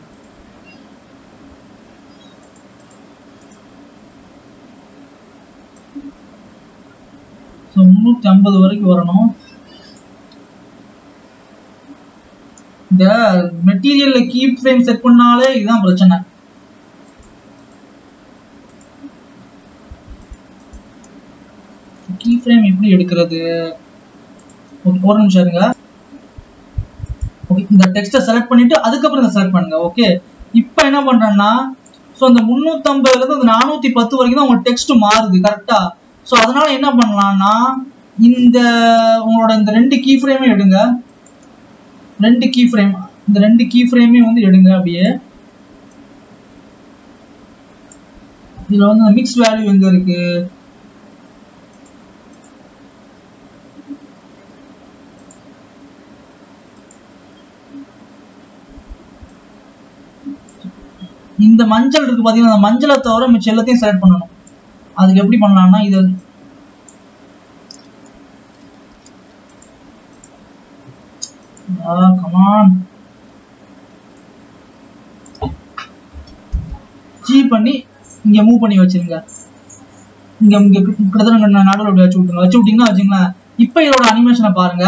ஸோ முந்நூற்றி ஐம்பது வரைக்கும் வரணும் இந்த மெட்டீரியல்ல கீ ஃப்ரேம் செட் பண்ணாலே இதுதான் பிரச்சனை கீ ஃப்ரேம் எப்படி எடுக்கிறது ஓகே ஒரு நிமிஷம் இருங்க ஓகே இந்த டெக்ஸ்ட்டை செலக்ட் பண்ணிட்டு அதுக்கப்புறம் இதை செலக்ட் பண்ணுங்க ஓகே இப்போ என்ன பண்றேன்னா ஸோ அந்த முந்நூற்றம்பதுல இருந்து அந்த நானூற்றி பத்து வரைக்கும் தான் உங்க டெக்ஸ்ட் மாறுது கரெக்டா ஸோ அதனால என்ன பண்ணலாம்னா இந்த உங்களோட இந்த ரெண்டு கீ ஃப்ரேமே எடுங்க ரெண்டு கீ ஃப்ரேம் இந்த ரெண்டு கீ ஃப்ரேமே வந்து எடுங்க அப்படியே இதுல வந்து மிக்ஸ் வேல்யூ எங்க இருக்கு இந்த மஞ்சள் இருக்கு பாத்தீங்கன்னா அந்த மஞ்சளை தவிர மிச்சம் எல்லாத்தையும் செலக்ட் பண்ணணும் அதுக்கு எப்படி பண்ணலாம்னா இது ஆ கமான் ஜி பண்ணி இங்க மூவ் பண்ணி வச்சிருங்க இங்க இங்க கிட்டத்தட்ட நடுவில் அப்படி வச்சு விட்டுருங்க வச்சு விட்டீங்கன்னா வச்சுங்களேன் இப்போ இதோட அனிமேஷனை பாருங்க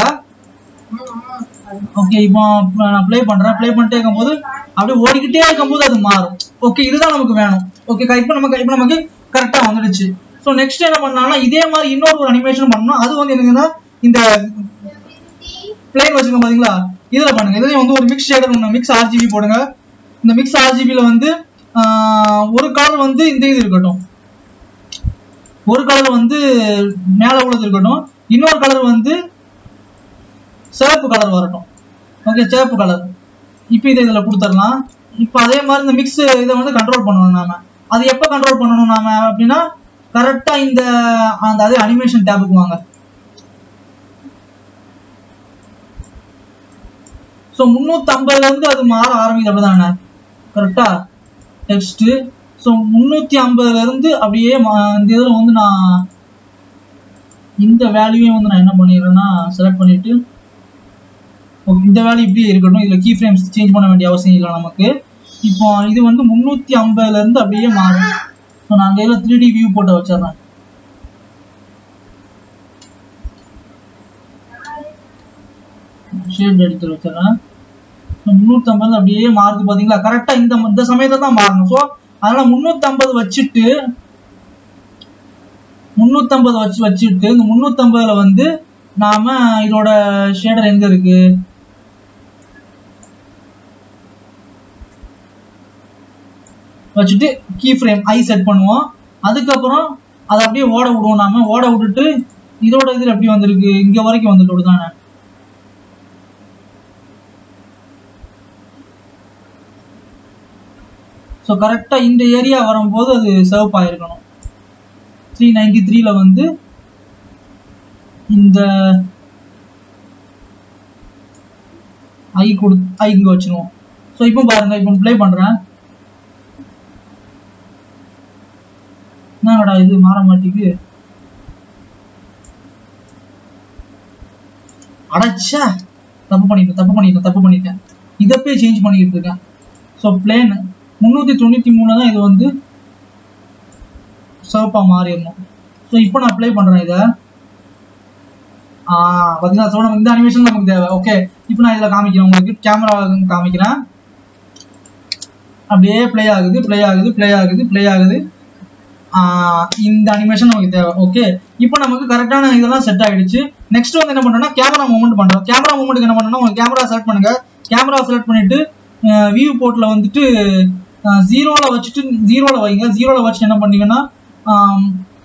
ஓகே இப்போ நான் ப்ளே பண்றேன் ப்ளே பண்ணிட்டே இருக்கும்போது அப்படியே ஓடிக்கிட்டே இருக்கும்போது அது மாறும் ஓகே இதுதான் நமக்கு வேணும் ஓகே இப்போ நமக்கு இப்போ நமக்கு கரெக்டா வந்துடுச்சு ஸோ நெக்ஸ்ட் என்ன பண்ணலாம்னா இதே மாதிரி இன்னொரு ஒரு அனிமேஷன் பண்ணணும் அது வந்து என்னங்கன்னா இந்த பிளேன் வச்சுக்கோங்க பாத்தீங்களா இதுல பண்ணுங்க இதுலயும் வந்து ஒரு மிக்ஸ் ஷேடர் ஒன்று மிக்ஸ் ஆர்ஜிபி போடுங்க இந்த மிக்ஸ் ஆர்ஜிபில வந்து ஆஹ், ஒரு கலர் வந்து இந்த இது இருக்கட்டும் ஒரு கலர் வந்து மேல உள்ளது இருக்கட்டும் இன்னொரு கலர் வந்து சிவப்பு கலர் வரட்டும் ஓகே சிவப்பு கலர் இப்போ இதை இதில் கொடுத்துடலாம் இப்போ அதே மாதிரி இந்த மிக்ஸ் இதை வந்து கண்ட்ரோல் பண்ணணும் நாம அது எப்போ கண்ட்ரோல் பண்ணணும் நாம அப்படின்னா கரெக்டாக இந்த அந்த அதே அனிமேஷன் டேபுக்கு வாங்க ஸோ முந்நூற்றம்பதுல இருந்து அது மாற ஆரம்பிக்குது அப்படிதானே கரெக்டா டெக்ஸ்ட் ஸோ முந்நூற்றி ஐம்பதுல இருந்து அப்படியே மா- இந்த இதில் வந்து நான் இந்த வேல்யூவையும் வந்து நான் என்ன பண்ணிடுறேன்னா செலக்ட் பண்ணிட்டு ஓகே இந்த வேல்யூ இப்படியே இருக்கட்டும் இதில் கீ ஃப்ரேம்ஸ் சேஞ்ச் பண்ண வேண்டிய அவசியம் இல்லை நமக்கு இப்போ இது வந்து முந்நூற்றி ஐம்பதுல இருந்து அப்படியே மாறும் ஸோ நான் அந்த இதில் த்ரீ டி வியூ போட்டு வச்சிடுறேன் ஷேட் எடுத்து வச்சிடறேன் முந்நூற்றம்பது அப்படியே மாறுது பார்த்தீங்களா கரெக்டாக இந்த இந்த சமயத்துல தான் மாறணும் ஸோ அதனால முந்நூற்றம்பது வச்சுட்டு முந்நூற்றம்பது வச்சு வச்சுட்டு இந்த முந்நூற்றம்பதுல வந்து நாம இதோட ஷேடர் எங்க இருக்கு வச்சுட்டு கீ ஃப்ரேம் ஐ செட் பண்ணுவோம் அதுக்கப்புறம் அதை அப்படியே ஓட விடுவோம் நாம ஓட விட்டுட்டு இதோட இது எப்படி வந்திருக்கு இங்க வரைக்கும் வந்துட்டு விடுதானே ஸோ கரெக்டாக இந்த ஏரியா வரும்போது அது சர்வ் ஆயிருக்கணும் த்ரீ நைன்டி த்ரீல வந்து இந்த ஐ கொடு ஐ இங்கே வச்சிருவோம் ஸோ இப்போ பாருங்க இப்போ ப்ளே பண்ணுறேன் என்னடா இது மாற மாட்டேங்குது அடச்சா தப்பு பண்ணிட்டேன் தப்பு பண்ணிட்டேன் தப்பு பண்ணிட்டேன் இதை போய் சேஞ்ச் பண்ணிக்கிட்டு இருக்கேன் ஸோ பிளேன் முந்நூற்றி தொண்ணூற்றி மூணு தான் இது வந்து சிவப்பாக மாறிடணும் ஸோ இப்போ நான் ப்ளே பண்ணுறேன் இதை ஆ பார்த்தீங்களா ஸோ நம்ம இந்த அனிமேஷன் நமக்கு தேவை ஓகே இப்போ நான் இதில் காமிக்கிறேன் உங்களுக்கு கேமரா காமிக்கிறேன் அப்படியே ப்ளே ஆகுது ப்ளே ஆகுது ப்ளே ஆகுது ப்ளே ஆகுது ஆ, இந்த அனிமேஷன் நமக்கு தேவை ஓகே இப்போ நமக்கு கரெக்டான இதெல்லாம் செட் ஆயிடுச்சு நெக்ஸ்ட் வந்து என்ன பண்றோம்னா கேமரா மூவ்மெண்ட் பண்றோம் கேமரா மூவ்மெண்ட் என்ன பண்ணணும்னா உங்க கேமரா செலக்ட் பண்ணுங்க கேமரா செலக்ட் பண்ணிட்டு வியூ போர்ட்ல வந்துட்டு ஜீரோல வச்சுட்டு ஜீரோல வைங்க ஜீரோல வச்சுட்டு என்ன பண்ணீங்கன்னா ஆம்,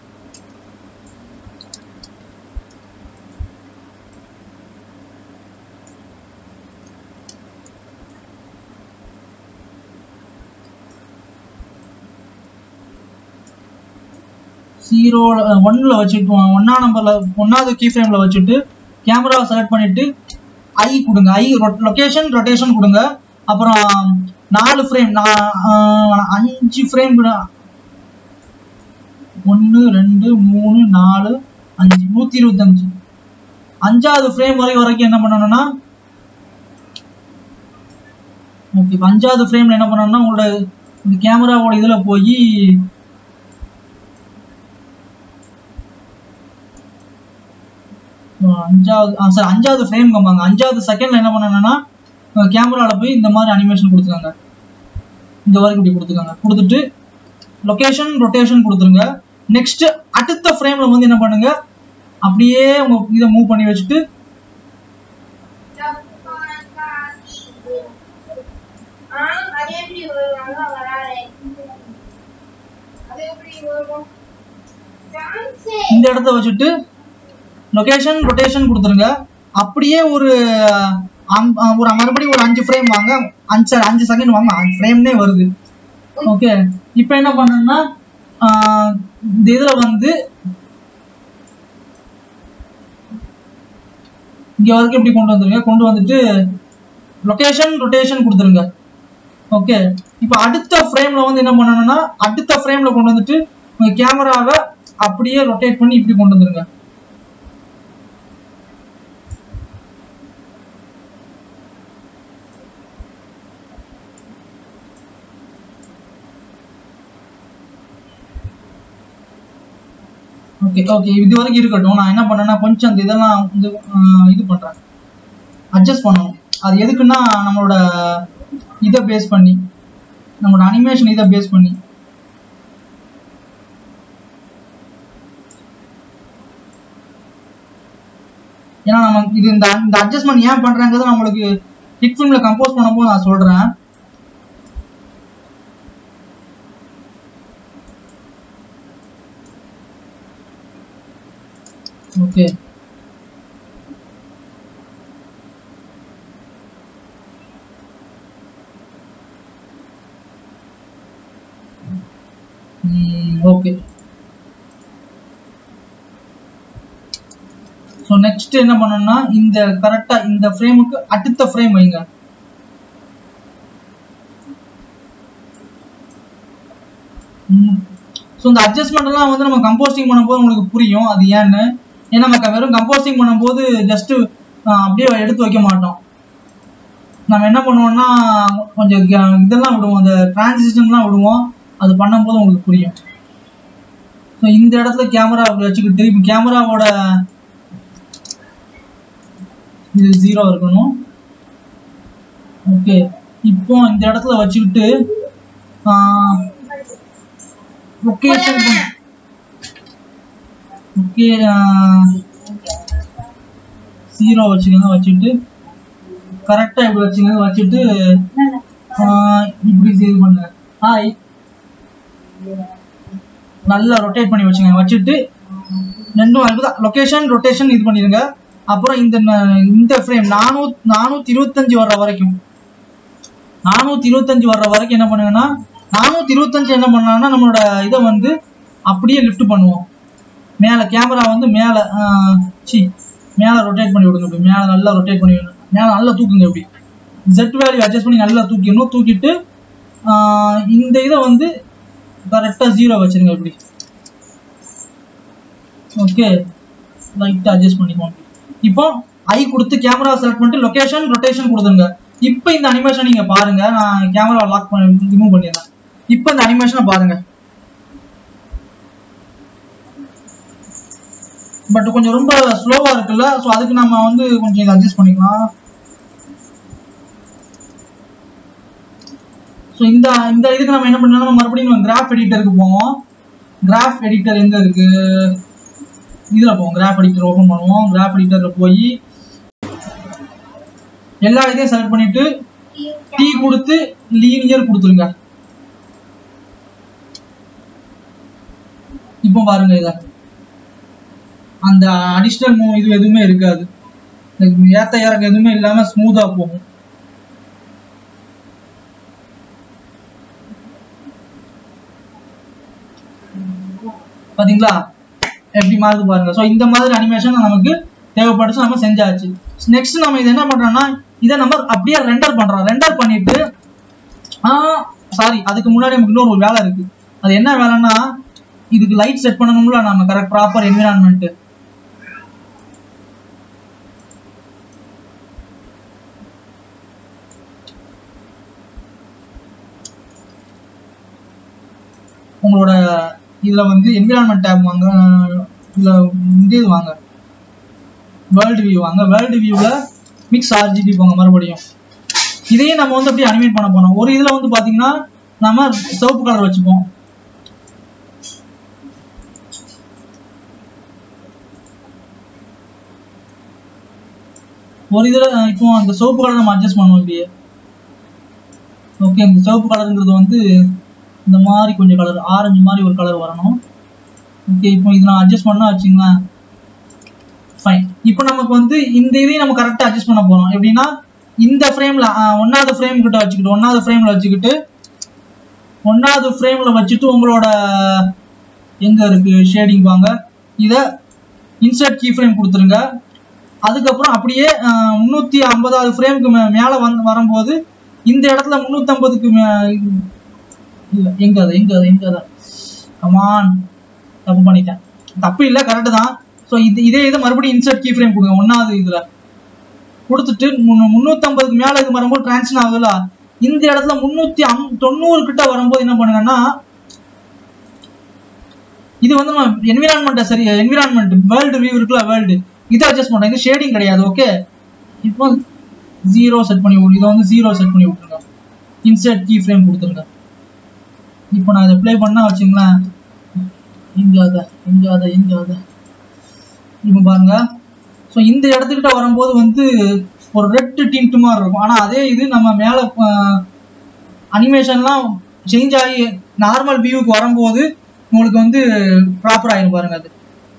ஜீரோ ஒன்ல வச்சுட்டு ஒன்னா நம்பர்ல ஒன்னாவது கீ ஃப்ரேம்ல வச்சுட்டு கேமராவை செலக்ட் பண்ணிட்டு ஐ கொடுங்க ஐ லொகேஷன் ரொட்டேஷன் கொடுங்க அப்புறம் நாலு ஃப்ரேம் அஞ்சு ஃப்ரேம் ஒன்று ரெண்டு மூணு நாலு அஞ்சு நூத்தி இருபத்தஞ்சு அஞ்சாவது ஃப்ரேம் வரை வரைக்கும் என்ன பண்ணணும்னா ஓகே அஞ்சாவது ஃப்ரேம்ல என்ன பண்ணணும்னா உங்களோட இந்த கேமராவோட இதுல போய் அஞ்சாவது ஆ சார் அஞ்சாவது ஃப்ரேம் கம்பாங்க அஞ்சாவது செகண்ட்ல என்ன பண்ணணும்னா கேமரால போய் இந்த மாதிரி அனிமேஷன் கொடுத்துருக்காங்க இந்த வரைக்கும் இப்படி கொடுத்துருக்காங்க கொடுத்துட்டு லொகேஷன் ரொட்டேஷன் கொடுத்துருங்க நெக்ஸ்ட் அடுத்த ஃப்ரேம்ல வந்து என்ன பண்ணுங்க அப்படியே உங்க இதை மூவ் பண்ணி வச்சுட்டு ஆ, அது எப்படி வரும்? நல்லா வராதே. அது எப்படி வரும்? Chance ஏ இந்த இடத்த வச்சுட்டு லொகேஷன் ரொட்டேஷன் கொடுத்துருங்க அப்படியே ஒரு அம்- அ, ஒரு மறுபடியும் ஒரு அஞ்சு ஃப்ரேம் வாங்க அஞ்சு அஞ்சு செகண்ட் வாங்க அஞ்சு ஃப்ரேம்னே வருது ஓகே இப்போ என்ன பண்ணணும்னா ஆஹ், இந்த இதுல வந்து இங்க வரைக்கும் இப்படி கொண்டு வந்துருங்க கொண்டு வந்துட்டு லொகேஷன் ரொட்டேஷன் கொடுத்துருங்க ஓகே இப்போ அடுத்த ஃப்ரேம்ல வந்து என்ன பண்ணணும்னா அடுத்த ஃப்ரேம்ல கொண்டு வந்துட்டு உங்க கேமராவை அப்படியே ரொட்டேட் பண்ணி இப்படி கொண்டு வந்துருங்க ஓகே ஓகே இது வரைக்கும் இருக்கட்டும் நான் என்ன பண்ணேன்னா கொஞ்சம் அந்த இதெல்லாம் வந்து ஆஹ், இது பண்றேன் அட்ஜஸ்ட் பண்ணணும் அது எதுக்குன்னா நம்மளோட இதை பேஸ் பண்ணி நம்மளோட அனிமேஷன் இதை பேஸ் பண்ணி ஏன்னா நம்ம இது இந்த இந்த அட்ஜஸ்ட்மெண்ட் ஏன் பண்றாங்கிறது நம்மளுக்கு ஹிட் ஃபிலிம்ல கம்போஸ் பண்ணும்போது நான் சொல்றேன் ஓகே ஓகே ஸோ நெக்ஸ்ட் என்ன பண்ணணும்னா இந்த கரெக்டா இந்த ஃப்ரேமுக்கு அடுத்த ஃப்ரேம் வைங்க ஸோ இந்த அட்ஜஸ்ட்மெண்ட் எல்லாம் வந்து நம்ம கம்போஸ்டிங் பண்ணும்போது உங்களுக்கு புரியும் அது ஏன்னு ஏன்னா நம்ம வெறும் கம்போஸ்டிங் பண்ணும்போது ஜஸ்ட் அப்படியே எடுத்து வைக்க மாட்டோம் நம்ம என்ன பண்ணுவோம்னா கொஞ்சம் க- இதெல்லாம் விடுவோம் அந்த டிரான்சிஷன்லாம் விடுவோம் அது பண்ணும்போது உங்களுக்கு புரியும் ஸோ இந்த இடத்துல கேமரா வச்சுக்கிட்டு இப்போ கேமராவோட இது ஜீரோ இருக்கணும் ஓகே இப்போ இந்த இடத்துல வச்சுக்கிட்டு லொக்கேஷன் ஓகே ஜீரோ வச்சுக்கோங்க வச்சுட்டு கரெக்டா இப்படி வச்சுக்கோங்க வச்சுட்டு ஆஹ் இப்படி இது பண்ணுங்க ஹாய் நல்லா ரொட்டேட் பண்ணி வச்சுக்கோங்க வச்சுட்டு ரெண்டும் அதுதான் லொகேஷன் ரொட்டேஷன் இது பண்ணிருங்க அப்புறம் இந்த ந- இந்த ஃப்ரேம் நானூ நானூத்தி இருபத்தஞ்சு வர்ற வரைக்கும் நானூத்தி இருபத்தஞ்சு வர்ற வரைக்கும் என்ன பண்ணுங்கன்னா நானூத்தி இருபத்தஞ்சு என்ன பண்ணலாம்னா நம்மளோட இதை வந்து அப்படியே லிஃப்ட் பண்ணுவோம் மேல கேமரா வந்து மேல ஆஹ், சி மேல ரொட்டேட் பண்ணி விடுங்க இப்படி மேல நல்லா ரொட்டேட் பண்ணி விடுங்க மேல நல்லா தூக்குங்க இப்படி ஜெட் வேல்யூ அட்ஜஸ்ட் பண்ணி நல்லா தூக்கிடணும் தூக்கிட்டு ஆஹ், இந்த இதை வந்து கரெக்டா ஜீரோ வச்சிருங்க இப்படி ஓகே லைட்டா அட்ஜஸ்ட் பண்ணிக்கோங்க இப்போ ஐ கொடுத்து கேமரா செலக்ட் பண்ணிட்டு லொகேஷன் ரொட்டேஷன் கொடுத்துருங்க இப்போ இந்த அனிமேஷன் நீங்க பாருங்க நான் கேமரா லாக் பண்ணி ரிமூவ் பண்ணிடுறேன் இப்போ இந்த அனிமேஷனை பாருங்க பட் கொஞ்சம் ரொம்ப ஸ்லோவா இருக்குல்ல ஸோ அதுக்கு நம்ம வந்து கொஞ்சம் இதை அட்ஜஸ்ட் பண்ணிக்கலாம் ஸோ இந்த இந்த இதுக்கு நம்ம என்ன பண்ணலாம் நம்ம மறுபடியும் கிராஃப் எடிட்டருக்கு போவோம் கிராஃப் எடிட்டர் எங்க இருக்கு இதுல போவோம் கிராஃப் எடிட்டர் ஓபன் பண்ணுவோம் கிராஃப் எடிட்டர்ல போய் எல்லா இதையும் செலக்ட் பண்ணிட்டு டீ கொடுத்து லீனியர் கொடுத்துருங்க இப்போ பாருங்க இத அந்த அடிஷனல் மூவ் இது எதுவுமே இருக்காது இந்த ஏத்த இறக்க எதுவுமே இல்லாம ஸ்மூத்தா போகும் பாத்தீங்களா எப்படி மாறுது பாருங்க ஸோ இந்த மாதிரி அனிமேஷன் நமக்கு தேவைப்படுச்சு நம்ம செஞ்சாச்சு நெக்ஸ்ட் நம்ம இது என்ன பண்றோம்னா இதை நம்ம அப்படியே ரெண்டர் பண்றோம் ரெண்டர் பண்ணிட்டு ஆ சாரி அதுக்கு முன்னாடி நமக்கு இன்னொரு ஒரு வேலை இருக்கு அது என்ன வேலைன்னா இதுக்கு லைட் செட் பண்ணணும்ல நம்ம கரெக்ட் ப்ராப்பர் என்விரான்மெண்ட் உங்களோட இதுல வந்து என்விரான்மெண்ட் டேப் வாங்க இதுல இந்த இது வாங்க வேர்ல்டு வியூ வாங்க வேர்ல்டு வியூல மிக்ஸ் ஆர்ஜிபி போங்க மறுபடியும் இதையும் நம்ம வந்து அப்படியே அனிமேட் பண்ண போறோம் ஒரு இதுல வந்து பாத்தீங்கன்னா நம்ம சிவப்பு கலர் வச்சுப்போம் ஒரு இதுல அஹ், இப்போ அந்த சிவப்பு கலர் நம்ம அட்ஜஸ்ட் பண்ணுவோம் இப்படியே ஓகே இந்த சிவப்பு கலருங்கிறது வந்து இந்த மாதிரி கொஞ்சம் கலர் ஆரஞ்சு மாதிரி ஒரு கலர் வரணும் ஓகே இப்போ இது நான் அட்ஜஸ்ட் பண்ணா வச்சுங்களேன் ஃபைன் இப்போ நமக்கு வந்து இந்த இதையும் நம்ம கரெக்டாக அட்ஜஸ்ட் பண்ண போறோம் எப்படின்னா இந்த ஃப்ரேம்ல ஒன்னாவது ஃப்ரேம் கிட்ட வச்சுக்கிட்டு ஒன்னாவது ஃப்ரேம்ல வச்சுக்கிட்டு ஒன்னாவது ஃப்ரேம்ல வச்சுட்டு உங்களோட எங்க இருக்கு ஷேடிங் வாங்க இதை இன்சர்ட் கீ ஃப்ரேம் கொடுத்துருங்க அதுக்கப்புறம் அப்படியே முந்நூற்றி ஐம்பதாவது ஃப்ரேமுக்கு மே மேலே வந்து வரும்போது இந்த இடத்துல முந்நூற்றம்பதுக்கு மே இல்ல எங்க அது எங்க அது எங்க அது கமான் தப்பு பண்ணிட்டேன் தப்பு இல்ல கரெக்ட் தான் ஸோ இது இதே இதை மறுபடியும் இன்சர்ட் கீ ஃப்ரேம் கொடுங்க ஒன்னாவது இதுல கொடுத்துட்டு முன்னூ- முந்நூத்தம்பதுக்கு மேல இது வரும்போது டிரான்ஸ்ஃபர் ஆகுதுல இந்த இடத்துல முன்னூத்தி அம் தொண்ணூறு கிட்ட வரும்போது என்ன பண்ணுங்கன்னா இது வந்து நம்ம என்விரான்மெண்ட் சரி என்விரான்மெண்ட் வேர்ல்டு வியூ இருக்குல்ல வேர்ல்டு இதை அட்ஜஸ்ட் பண்றோம் இது ஷேடிங் கிடையாது ஓகே இப்போ ஜீரோ செட் பண்ணி விடு இதை வந்து ஜீரோ செட் பண்ணி விட்டுருங்க இன்சர்ட் கீ ஃப்ரேம் கொடுத்துருங்க இப்போ நான் இதை ப்ளே பண்ணா வச்சுங்களேன் இங்க அத இங்க அத இங்க அத இப்போ பாருங்க ஸோ இந்த இடத்துக்கிட்ட வரும்போது வந்து ஒரு ரெட் டிண்ட் மாதிரி இருக்கும் ஆனா அதே இது நம்ம மேல அனிமேஷன்லாம் சேஞ்ச் ஆகி நார்மல் வியூக்கு வரும்போது உங்களுக்கு வந்து ப்ராப்பர் ஆயிரும் பாருங்க அது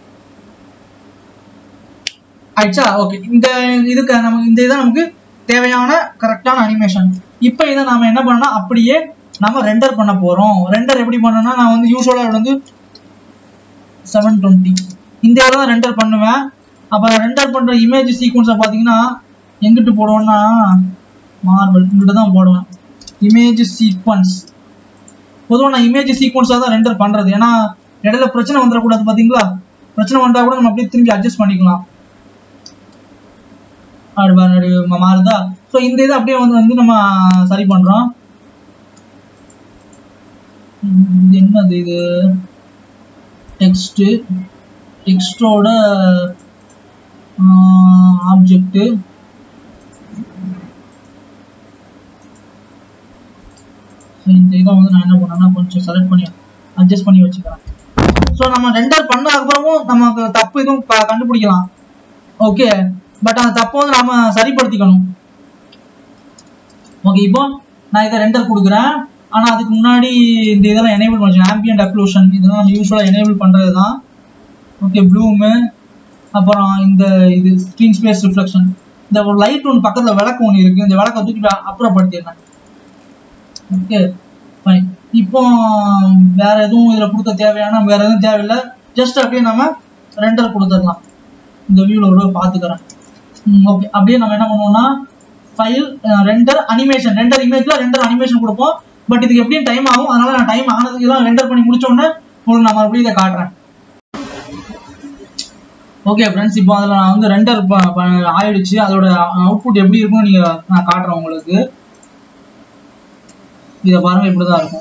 ஆயிடுச்சா ஓகே இந்த இதுக்கு நமக்கு இந்த இதான் நமக்கு தேவையான கரெக்டான அனிமேஷன் இப்போ இதை நாம என்ன பண்ணோம்னா அப்படியே நம்ம ரெண்டர் பண்ண போறோம் ரெண்டர் எப்படி பண்ணணும்னா நான் வந்து யூஸ்வலாக வந்து செவன் டுவெண்ட்டி இந்த இதில் தான் ரெண்டர் பண்ணுவேன் அப்போ ரெண்டர் பண்ற இமேஜ் சீக்வன்ஸை பார்த்தீங்கன்னா எங்கிட்டு போடுவேன்னா மார்பல் இங்கிட்ட தான் போடுவேன் இமேஜ் சீக்வன்ஸ் பொதுவாக நான் இமேஜ் சீக்வன்ஸாக தான் ரெண்டர் பண்றது ஏன்னா இடையில பிரச்சனை வந்துடக்கூடாது பார்த்தீங்களா பிரச்சனை வந்தா கூட நம்ம அப்படியே திரும்பி அட்ஜஸ்ட் பண்ணிக்கலாம் அப்படி பாருங்க, அப்படி மாறுதா ஸோ இந்த இதை அப்படியே வந்து வந்து நம்ம சரி பண்றோம் ம், இது என்னது இது டெக்ஸ்ட் டெக்ஸ்டோட ஆப்ஜெக்ட் இந்த இதை வந்து நான் என்ன பண்ணேன்னா கொஞ்சம் செலக்ட் பண்ணி அட்ஜஸ்ட் பண்ணி வச்சுக்கிறேன் ஸோ நம்ம ரெண்டர் பண்ண அப்புறமும் நமக்கு தப்பு எதுவும் க- கண்டுபிடிக்கலாம் ஓகே பட் அந்த தப்பை வந்து நாம சரிப்படுத்திக்கணும் ஓகே இப்போ நான் இதை ரெண்டர் கொடுக்குறேன் ஆனா அதுக்கு முன்னாடி இந்த இதெல்லாம் எனேபிள் பண்ணி ஆம்பியன்ட் அக்ளூஷன் இதெல்லாம் நம்ம யூஸ்வலாக எனேபிள் பண்றது தான் ஓகே ப்ளூமு அப்புறம் இந்த இது ஸ்க்ரீன் ஸ்பேஸ் ரிஃப்ளெக்ஷன் இந்த ஒரு லைட் ஒன்று பக்கத்துல விளக்கு ஒன்று இருக்கு இந்த விளக்கை தூக்கிட்டு அப்புறப்படுத்திடுறேன் ஓகே ஃபைன் இப்போ வேற எதுவும் இதுல கொடுக்க தேவையான வேற எதுவும் தேவையில்லை ஜஸ்ட் அப்படியே நம்ம ரெண்டர் கொடுத்துடலாம் இந்த வியூல ஒரு பார்த்துக்கிறேன் ஓகே அப்படியே நம்ம என்ன பண்ணுவோம்னா ஃபைல் ரெண்டர் அனிமேஷன் ரெண்டர் இமேஜ்ல ரெண்டர் அனிமேஷன் கொடுப்போம் பட் இதுக்கு எப்படியும் டைம் ஆகும் அதனால நான் டைம் ஆனதுக்கு எல்லாம் ரெண்டர் பண்ணி முடிச்ச உடனே உங்களுக்கு நான் மறுபடியும் இதை காட்டுறேன் ஓகே ஃப்ரெண்ட்ஸ் இப்போ அதில் நான் வந்து ரெண்டர் ஆயிடுச்சு அதோட அவுட்புட் எப்படி இருக்கும்னு நீங்க நான் காட்டுறேன் உங்களுக்கு இதை பாருங்க இப்படிதான் இருக்கும்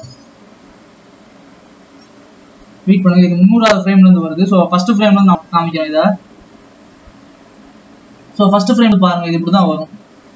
வெயிட் பண்ணுங்க இது முந்நூறாவது ஃப்ரேம்ல இருந்து வருது ஸோ ஃபர்ஸ்ட் ஃப்ரேம்ல இருந்து நான் காமிக்கிறேன் இதை ஸோ ஃபர்ஸ்ட் ஃப்ரேம் பாருங்க இது இப்படிதான் வரும்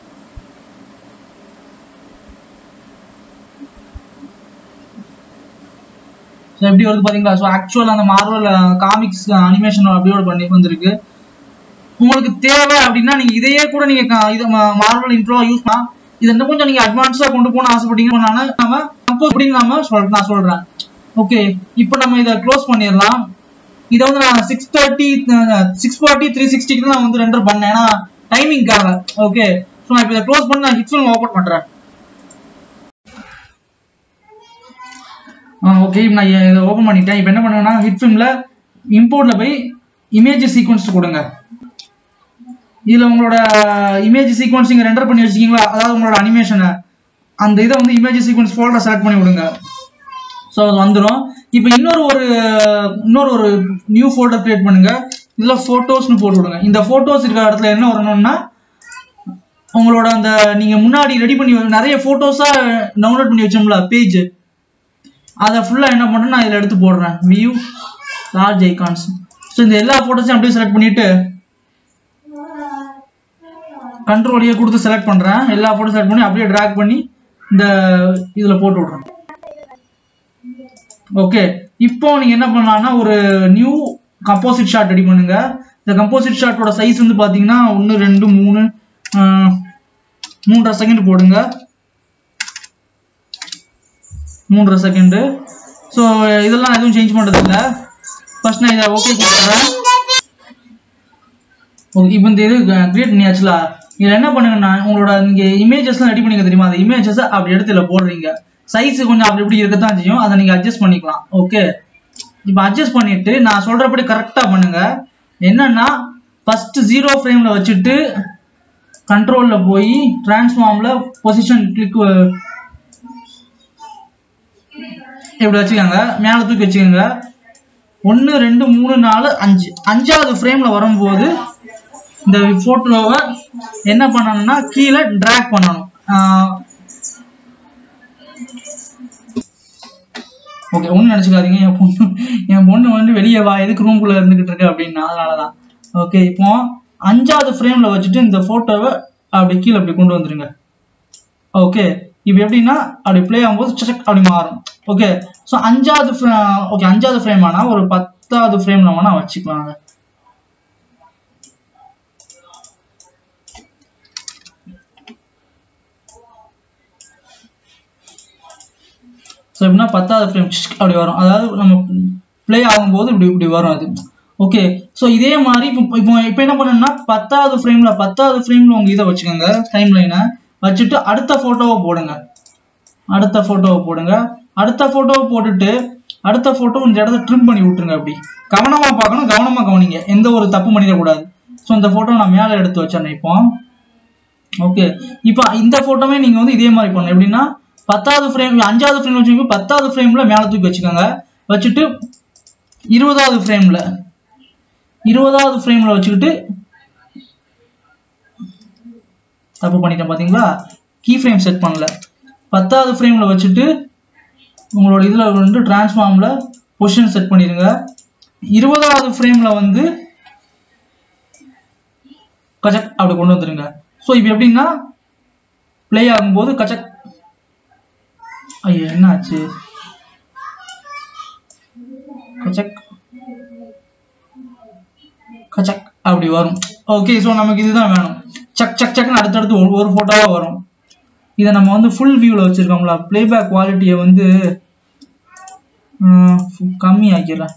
ஸோ எப்படி வருது பாத்தீங்களா ஸோ ஆக்சுவல் அந்த மார்வல் காமிக்ஸ் அனிமேஷன் அப்படியோட பண்ணி வந்திருக்கு உங்களுக்கு தேவை அப்படின்னா நீங்க இதையே கூட நீங்க க- இது மார்வல் இன்ட்ரோ யூஸ் பண்ணலாம் இது இன்னும் கொஞ்சம் நீங்க அட்வான்ஸா கொண்டு போகணும் ஆசைப்பட்டீங்கன்னா நம்ம கம்போஸ் அப்படின்னு நாம சொல் நான் சொல்றேன் ஓகே இப்போ நம்ம இதை க்ளோஸ் பண்ணிடலாம் இதை வந்து நான் six thirty six forty three சிக்ஸ்டிக்கு நான் வந்து ரெண்டர் பண்ணேன் ஏன்னா டைமிங்காக ஓகே ஸோ நான் இப்போ இதை க்ளோஸ் பண்ணி நான் ஹிட் ஃபில்ம் ஓப்பன் பண்றேன் ஓகே நான் இதை ஓப்பன் பண்ணிட்டேன் இப்போ என்ன பண்ணுவேன்னா ஹிட் ஃபிலிம்ல இம்போர்ட்ல போய் இமேஜ் சீக்வன்ஸ் கொடுங்க இதுல உங்களோட இமேஜ் சீக்வன்ஸ் நீங்க ரெண்டர் பண்ணி வச்சிருக்கீங்களா அதாவது உங்களோட அனிமேஷனை அந்த இதை வந்து இமேஜ் சீக்வன்ஸ் ஃபோல்டர் செலக்ட் பண்ணி விடுங்க ஸோ அது வந்துடும் இப்போ இன்னொரு ஒரு இன்னொரு ஒரு நியூ ஃபோல்டர் கிரியேட் பண்ணுங்க இதுல ஃபோட்டோஸ்னு போட்டு விடுங்க இந்த ஃபோட்டோஸ் இருக்கிற இடத்துல என்ன வரணும்னா உங்களோட அந்த நீங்க முன்னாடி ரெடி பண்ணி வ- நிறைய ஃபோட்டோஸா டவுன்லோட் பண்ணி வச்சோம்ல பேஜ் அதை ஃபுல்லா என்ன பண்றேன் நான் இதில் எடுத்து போடுறேன் வியூ லார்ஜ் ஐகான்ஸ் ஸோ இந்த எல்லா ஃபோட்டோஸையும் அப்படியே செலக்ட் பண்ணிட்டு கண்ட்ரோல் ஏ கொடுத்து செலக்ட் பண்றேன் எல்லா ஃபோட்டோ செலக்ட் பண்ணி அப்படியே ட்ராக் பண்ணி இந்த இதுல போட்டு விடுறேன் ஓகே இப்போ நீங்க என்ன பண்ணலாம்னா ஒரு நியூ கம்போசிட் ஷாட் ரெடி பண்ணுங்க இந்த கம்போசிட் ஷாட்டோட சைஸ் வந்து பாத்தீங்கன்னா ஒன்று ரெண்டு மூணு ஆஹ், மூன்றரை செகண்ட் போடுங்க மூன்றரை செகண்டு ஸோ இதெல்லாம் எதுவும் சேஞ்ச் பண்றது இல்ல ஃபர்ஸ்ட் நான் இதை ஓகே கொடுத்துறேன் ஓகே இப்போ இந்த இது கிரியேட் பண்ணியாச்சுல இதில் என்ன பண்ணுங்கன்னா உங்களோட நீங்க இமேஜஸ்லாம் ரெடி பண்ணிக்க தெரியுமா அந்த இமேஜஸ் அப்படி எடுத்து இதுல போடுறீங்க சைஸ் கொஞ்சம் அப்படி இப்படி இருக்கத்தான் செய்யும் அதை நீங்க அட்ஜஸ்ட் பண்ணிக்கலாம் ஓகே இப்போ அட்ஜஸ்ட் பண்ணிட்டு நான் சொல்றபடி கரெக்டா பண்ணுங்க என்னன்னா ஃபர்ஸ்ட் ஜீரோ ஃப்ரேம்ல வச்சுட்டு கண்ட்ரோல்ல போய் டிரான்ஸ்ஃபார்ம்ல பொசிஷன் கிளிக் இப்படி வச்சுக்கோங்க மேல தூக்கி வச்சுக்கோங்க ஒன்று ரெண்டு மூணு நாலு அஞ்சு அஞ்சாவது ஃப்ரேம்ல வரும்போது இந்த போட்டோவை என்ன பண்ணணும்னா கீழே ட்ராக் பண்ணணும் ஓகே ஒன்றும் நினச்சிக்காதீங்க என் பொண்ணு என் பொண்ணு வந்து வெளியே வா எதுக்கு ரூம்குள்ளே இருந்துகிட்டு இருக்கு அப்படின்னா அதனால தான் ஓகே இப்போ அஞ்சாவது ஃப்ரேம்ல வச்சுட்டு இந்த போட்டோவை அப்படி கீழே அப்படி கொண்டு வந்துருங்க ஓகே இப்போ எப்படின்னா அப்படி ப்ளே ஆகும்போது சக் அப்படி மாறும் ஓகே ஸோ அஞ்சாவது ஓகே அஞ்சாவது ஃப்ரேம் ஆனா ஒரு பத்தாவது ஃப்ரேம்ல வேணா வச்சுக்கலாங்க ஸோ எப்படின்னா பத்தாவது ஃப்ரேம் அப்படி வரும் அதாவது நம்ம ப்ளே ஆகும்போது இப்படி இப்படி வரும் அது ஓகே ஸோ இதே மாதிரி இப்போ இப்போ இப்போ என்ன பண்ணணும்னா பத்தாவது ஃப்ரேம்ல பத்தாவது ஃப்ரேம்ல உங்க இதை வச்சுக்கோங்க டைம் லைனை வச்சுட்டு அடுத்த போட்டோவை போடுங்க அடுத்த போட்டோவை போடுங்க அடுத்த போட்டோவை போட்டுட்டு அடுத்த போட்டோ இந்த இடத்த ட்ரிம் பண்ணி விட்டுருங்க அப்படி கவனமா பார்க்கணும் கவனமா கவனிங்க எந்த ஒரு தப்பு பண்ணிடக்கூடாது ஸோ இந்த போட்டோ நான் மேலே எடுத்து வச்சிடறேன் இப்போ ஓகே இப்போ இந்த போட்டோவே நீங்க வந்து இதே மாதிரி பண்ணணும் எப்படின்னா பத்தாவது ஃப்ரேம் அஞ்சாவது ஃப்ரேம் வச்சுக்கோங்க பத்தாவது ஃப்ரேம்ல மேலே தூக்கி வச்சுக்கோங்க வச்சுட்டு இருபதாவது ஃப்ரேம்ல இருபதாவது ஃப்ரேம்ல வச்சுக்கிட்டு தப்பு பண்ணிட்டேன் பாத்தீங்களா கீ ஃப்ரேம் செட் பண்ணல பத்தாவது ஃப்ரேம்ல வச்சுட்டு உங்களோட இதுல வந்து டிரான்ஸ்ஃபார்ம்ல பொசிஷன் செட் பண்ணிடுங்க இருபதாவது ஃப்ரேம்ல வந்து கச்சக் அப்படி கொண்டு வந்துருங்க ஸோ இப்போ எப்படின்னா ப்ளே ஆகும்போது கச்சக் ஐயோ என்ன ஆச்சு கச்சக் கச்சக் அப்படி வரும் ஓகே ஸோ நமக்கு இதுதான் வேணும் சக் சக் சக்னு அடுத்தடுத்து ஒரு ஒரு போட்டோவா வரும் இதை நம்ம வந்து ஃபுல் வியூவில் வச்சிருக்கோம்ல பிளேபேக் குவாலிட்டியை வந்து ம், கம்மி ஆக்கிடுறேன்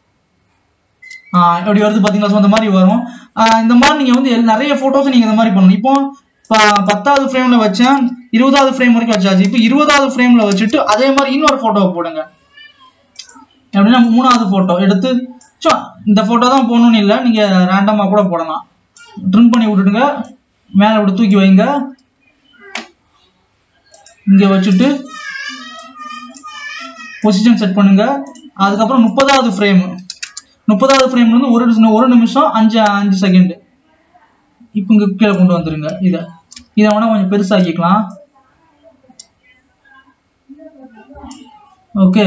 ஆ எப்படி வருது பார்த்தீங்களா ஸோ இந்த மாதிரி வரும் ஆ, இந்த மாதிரி நீங்கள் வந்து எல்- நிறைய ஃபோட்டோஸ் நீங்கள் இந்த மாதிரி பண்ணணும் இப்போ ப- பத்தாவது ஃப்ரேமில் வச்சேன் இருபதாவது ஃப்ரேம் வரைக்கும் வச்சாச்சு இப்போ இருபதாவது ஃப்ரேமில் வச்சுட்டு அதே மாதிரி இன்னொரு ஃபோட்டோவை போடுங்க எப்படின்னா மூணாவது ஃபோட்டோ எடுத்து சோ இந்த ஃபோட்டோ தான் போகணும்னு இல்லை நீங்கள் ரேண்டமாக கூட போடலாம் ட்ரிம் பண்ணி விட்டுடுங்க மேலே இப்படி தூக்கி வைங்க இங்கே வச்சுட்டு பொசிஷன் செட் பண்ணுங்க அதுக்கப்புறம் முப்பதாவது ஃப்ரேம் முப்பதாவது ஃப்ரேம்ல இருந்து ஒரு நிமிஷம் ஒரு நிமிஷம் அஞ்சு அஞ்சு செகண்ட் இப்போ இங்க கீழே கொண்டு வந்துருங்க இதை இதை வேணா கொஞ்சம் பெருசாக்கிக்கலாம் ஓகே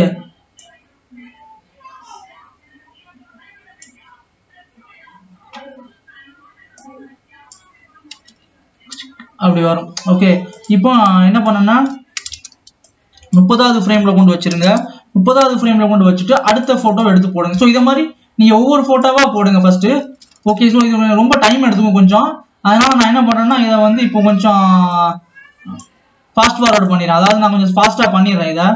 அப்படி வரும் ஓகே இப்போ என்ன பண்ணேன்னா முப்பதாவது ஃப்ரேம்ல கொண்டு வச்சிருங்க முப்பதாவது ஃப்ரேம்ல கொண்டு வச்சுட்டு அடுத்த போட்டோ எடுத்து போடுங்க ஸோ இதை மாதிரி நீங்க ஒவ்வொரு போட்டோவா போடுங்க ஃபர்ஸ்ட் ஓகே ஸோ இது ரொம்ப டைம் எடுத்துக்கும் கொஞ்சம் அதனால நான் என்ன பண்றேன்னா இதை வந்து இப்போ கொஞ்சம் ஃபாஸ்ட் ஃபார்வர்ட் பண்ணிடுறேன் அதாவது நான் கொஞ்சம் ஃபாஸ்டா பண்ணிடுறேன் இதை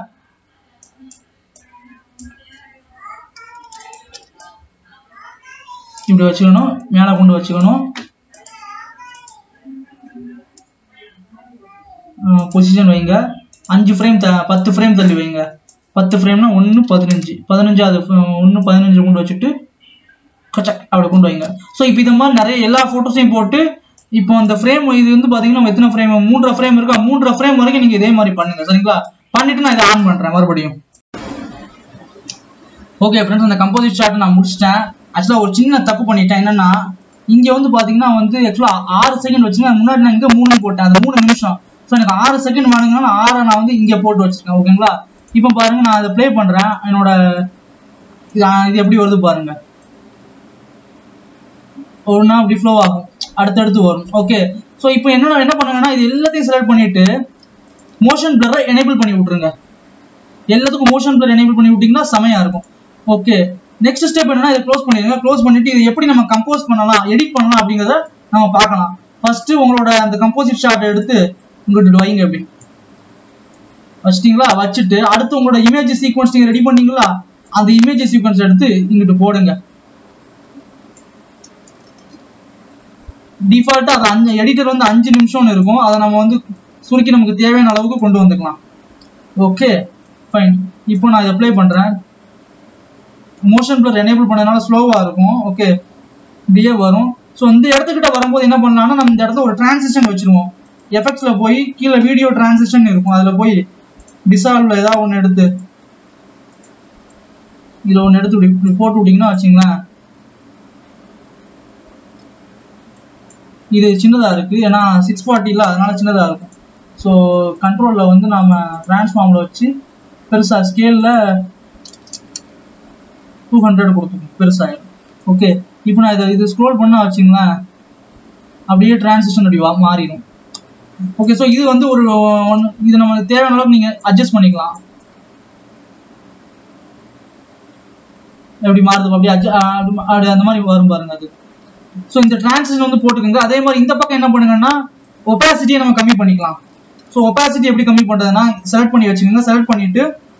இப்படி வச்சுக்கணும் மேலே கொண்டு வச்சுக்கணும் பொசிஷன் வைங்க அஞ்சு ஃப்ரேம் த பத்து ஃப்ரேம் தள்ளி வைங்க பத்து ஃப்ரேம்னா ஒன்று பதினஞ்சு பதினஞ்சாவது ஒன்று பதினஞ்சு கொண்டு வச்சுட்டு கச்சக் அப்படி கொண்டு வைங்க ஸோ இப்போ இந்த மாதிரி நிறைய எல்லா ஃபோட்டோஸையும் போட்டு இப்போ அந்த ஃப்ரேம் இது வந்து பார்த்தீங்கன்னா நம்ம எத்தனை ஃப்ரேம் மூன்றரை ஃப்ரேம் இருக்கா மூன்றரை ஃப்ரேம் வரைக்கும் நீங்கள் இதே மாதிரி பண்ணுங்க சரிங்களா பண்ணிட்டு நான் இதை ஆன் பண்ணுறேன் மறுபடியும் ஓகே ஃப்ரெண்ட்ஸ் அந்த கம்போசிட் ஷாட் நான் முடிச்சிட்டேன் ஆக்சுவலாக ஒரு சின்ன தப்பு பண்ணிட்டேன் என்னன்னா இங்கே வந்து பார்த்தீங்கன்னா வந்து ஆக்சுவலாக ஆறு செகண்ட் வச்சுருக்கேன் முன்னாடி நான் இங்கே மூணு போட்டேன் அந்த மூணு நிமிஷம் ஸோ எனக்கு ஆறு செகண்ட் வேணுங்கன்னா நான் ஆறை நான் வந்து இங்கே போட்டு வச்சிருக்கேன் ஓகேங்களா இப்போ பாருங்க நான் அதை ப்ளே பண்ணுறேன் என்னோட இது ஆ, இது எப்படி வருது பாருங்க ஒன்றா அப்படி ஃப்ளோ ஆகும் அடுத்தடுத்து வரும் ஓகே ஸோ இப்போ என்ன என்ன பண்ணுங்கன்னா இது எல்லாத்தையும் செலக்ட் பண்ணிட்டு மோஷன் பிளரை எனேபிள் பண்ணி விட்ருங்க எல்லாத்துக்கும் மோஷன் பிளர் எனேபிள் பண்ணி விட்டீங்கன்னா செமையா இருக்கும் ஓகே நெக்ஸ்ட் ஸ்டெப் என்னன்னா இதை க்ளோஸ் பண்ணிடுங்க க்ளோஸ் பண்ணிட்டு இது எப்படி நம்ம கம்போஸ் பண்ணலாம் எடிட் பண்ணலாம் அப்படிங்கிறத நம்ம பார்க்கலாம் ஃபர்ஸ்ட் உங்களோட அந்த கம்போசிட் ஷாட் எடுத்து உங்கள்கிட்ட வைங்க அப்படி வச்சிட்டீங்களா வச்சுட்டு அடுத்து உங்களோட இமேஜ் சீக்வன்ஸ் நீங்க ரெடி பண்ணீங்களா அந்த இமேஜ் சீக்வன்ஸ் எடுத்து இங்கிட்டு போடுங்க டிஃபால்ட்டா அது அஞ்சு எடிட்டர் வந்து அஞ்சு நிமிஷம்னு இருக்கும் அதை நம்ம வந்து சுருக்கி நமக்கு தேவையான அளவுக்கு கொண்டு வந்துக்கலாம் ஓகே ஃபைன் இப்போ நான் இதை அப்ளை பண்றேன் மோஷன் பிளர் எனேபிள் பண்ணதுனால ஸ்லோவா இருக்கும் ஓகே இப்படியே வரும் ஸோ இந்த இடத்துக்கிட்ட வரும்போது என்ன பண்ணலாம்னா நம்ம இந்த இடத்துல ஒரு டிரான்சிஷன் வச்சிருவோம் எஃபெக்ட்ஸ்ல போய் கீழே வீடியோ டிரான்சிஷன் இருக்கும் அதுல போய் டிசால்வ்ல ஏதாவது ஒன்று எடுத்து இதுல ஒன்று எடுத்து இப்படி இப்படி போட்டு விட்டீங்கன்னா வச்சுங்களேன் இது சின்னதா இருக்கு ஏன்னா சிக்ஸ் ஃபார்ட்டில அதனால சின்னதா இருக்கும் ஸோ கண்ட்ரோல்ல வந்து நாம டிரான்ஸ்ஃபார்ம்ல வச்சு பெருசா ஸ்கேல்ல டூ ஹண்ட்ரட் கொடுத்துக்கணும் பெருசாயிடும் ஓகே இப்போ நான் இதை இது ஸ்க்ரோல் பண்ணா வச்சுங்களேன் அப்படியே டிரான்சிஷன் அப்படி வா- மாறிடும் ஓகே ஸோ இது வந்து ஒரு ஒன் இது நமக்கு தேவையான அளவுக்கு நீங்க அட்ஜஸ்ட் பண்ணிக்கலாம் எப்படி மாறுது அப்படி adjust- ஆ, அப்படி மா- அப்படி அந்த மாதிரி வரும் பாருங்க அது ஸோ இந்த டிரான்சிஷன் வந்து போட்டுக்கோங்க அதே மாதிரி இந்த பக்கம் என்ன பண்ணுங்கன்னா ஒபாசிட்டியை நம்ம கம்மி பண்ணிக்கலாம் ஸோ ஒபாசிட்டி எப்படி கம்மி பண்றதுன்னா செலக்ட் பண்ணி வச்சுக்கோங்க செலக்ட் பண்ணிட்டு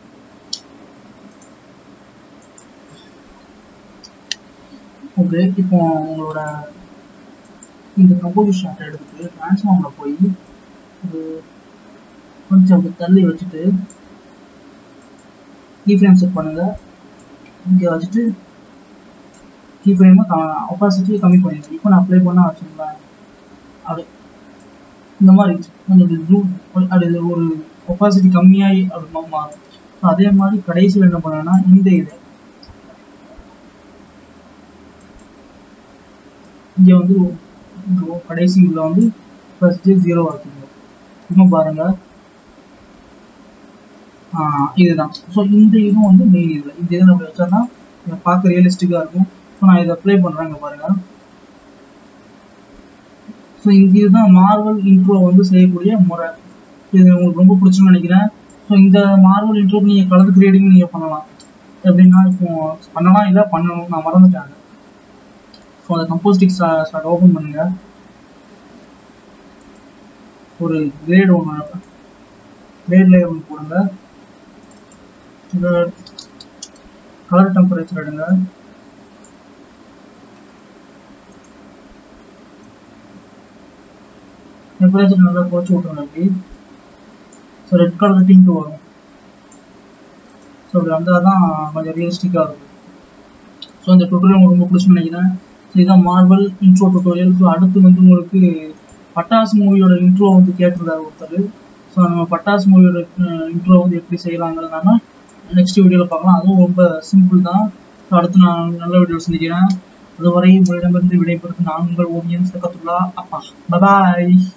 ஓகே இப்போ உங்களோட இந்த கம்போசிட் ஷாட் எடுத்துட்டு டிரான்ஸ்ஃபார்ம்ல போய் ஒரு கொஞ்சம் அப்படி தள்ளி வச்சுட்டு கீ ஃப்ரேம் செட் பண்ணுங்க இங்கே வச்சுட்டு கீ ஃப்ரேமை ஒப்பாசிட்டியை கம்மி பண்ணிடுங்க இப்போ நான் அப்ளை பண்ணா வச்சுங்களேன் அது இந்த மாதிரி கொஞ்சம் இப்படி zoom பண்ணி- அது ஒரு ஒப்பாசிட்டி கம்மியாகி அது மா- மாறும் So அதே மாதிரி கடைசியில் என்ன பண்ணேன்னா இந்த இது இங்க வந்து இங்க கடைசி உள்ள வந்து ஃபர்ஸ்ட் ஜீரோ ஆக்கிங்க இப்போ பாருங்க ஆஹ் இதுதான் ஸோ இந்த இதுவும் வந்து மெயின் இது இந்த இதை நம்ம வச்சோம்னா இதை பார்க்க ரியலிஸ்டிக்காக இருக்கும் ஸோ நான் இதை அப்ளை பண்ணுறேங்க பாருங்க ஸோ இங்க இதுதான் மார்வல் இன்ட்ரோ வந்து செய்யக்கூடிய முறை இது உங்களுக்கு ரொம்ப பிடிச்சுன்னு நினைக்கிறேன் ஸோ இந்த மார்வல் இன்ட்ரோக்கு நீங்கள் கலந்து கிரியேட்டிங் நீங்கள் பண்ணலாம் எப்படின்னா இப்போ பண்ணலாம் இல்லை பண்ணணும் நான் மறந்துட்டேன் அதை. ஸோ அந்த கம்போஸ்டிக் ஸ்டார்ட் ஓப்பன் பண்ணுங்க ஒரு கிரேட் ஒன்று கிரேட் லேயர் ஒன்று போடுங்க இந்த கலர் டெம்பரேச்சர் எடுங்க டெம்பரேச்சர் நல்லா குறைச்சி விட்ருங்க அப்படி ஸோ ரெட் கலர் டிங்க் வரும் ஸோ அப்படி வந்தால் தான் கொஞ்சம் ரியலிஸ்டிக்காக இருக்கும் ஸோ இந்த டுட்டோரியல் உங்களுக்கு ரொம்ப பிடிச்சுன்னு நினைக்கிறேன் ஸோ இதான் மார்வல் இன்ட்ரோ டுட்டோரியல் ஸோ அடுத்து வந்து உங்களுக்கு பட்டாசு மூவியோட இன்ட்ரோ வந்து கேட்டிருந்தாரு ஒருத்தர் ஸோ நம்ம பட்டாசு மூவியோட இன்ட்ரோ வந்து எப்படி செய்யலாங்கிறது நம்ம நெக்ஸ்ட் வீடியோவில் பார்க்கலாம் அதுவும் ரொம்ப சிம்பிள் தான் ஸோ அடுத்து நான் நல்ல வீடியோ சந்திக்கிறேன் அதுவரை உங்களிடமிருந்து விடைபெறும் நான் உங்கள் ஓவியம் சக்கத்துல்லா அப்பா பபாய்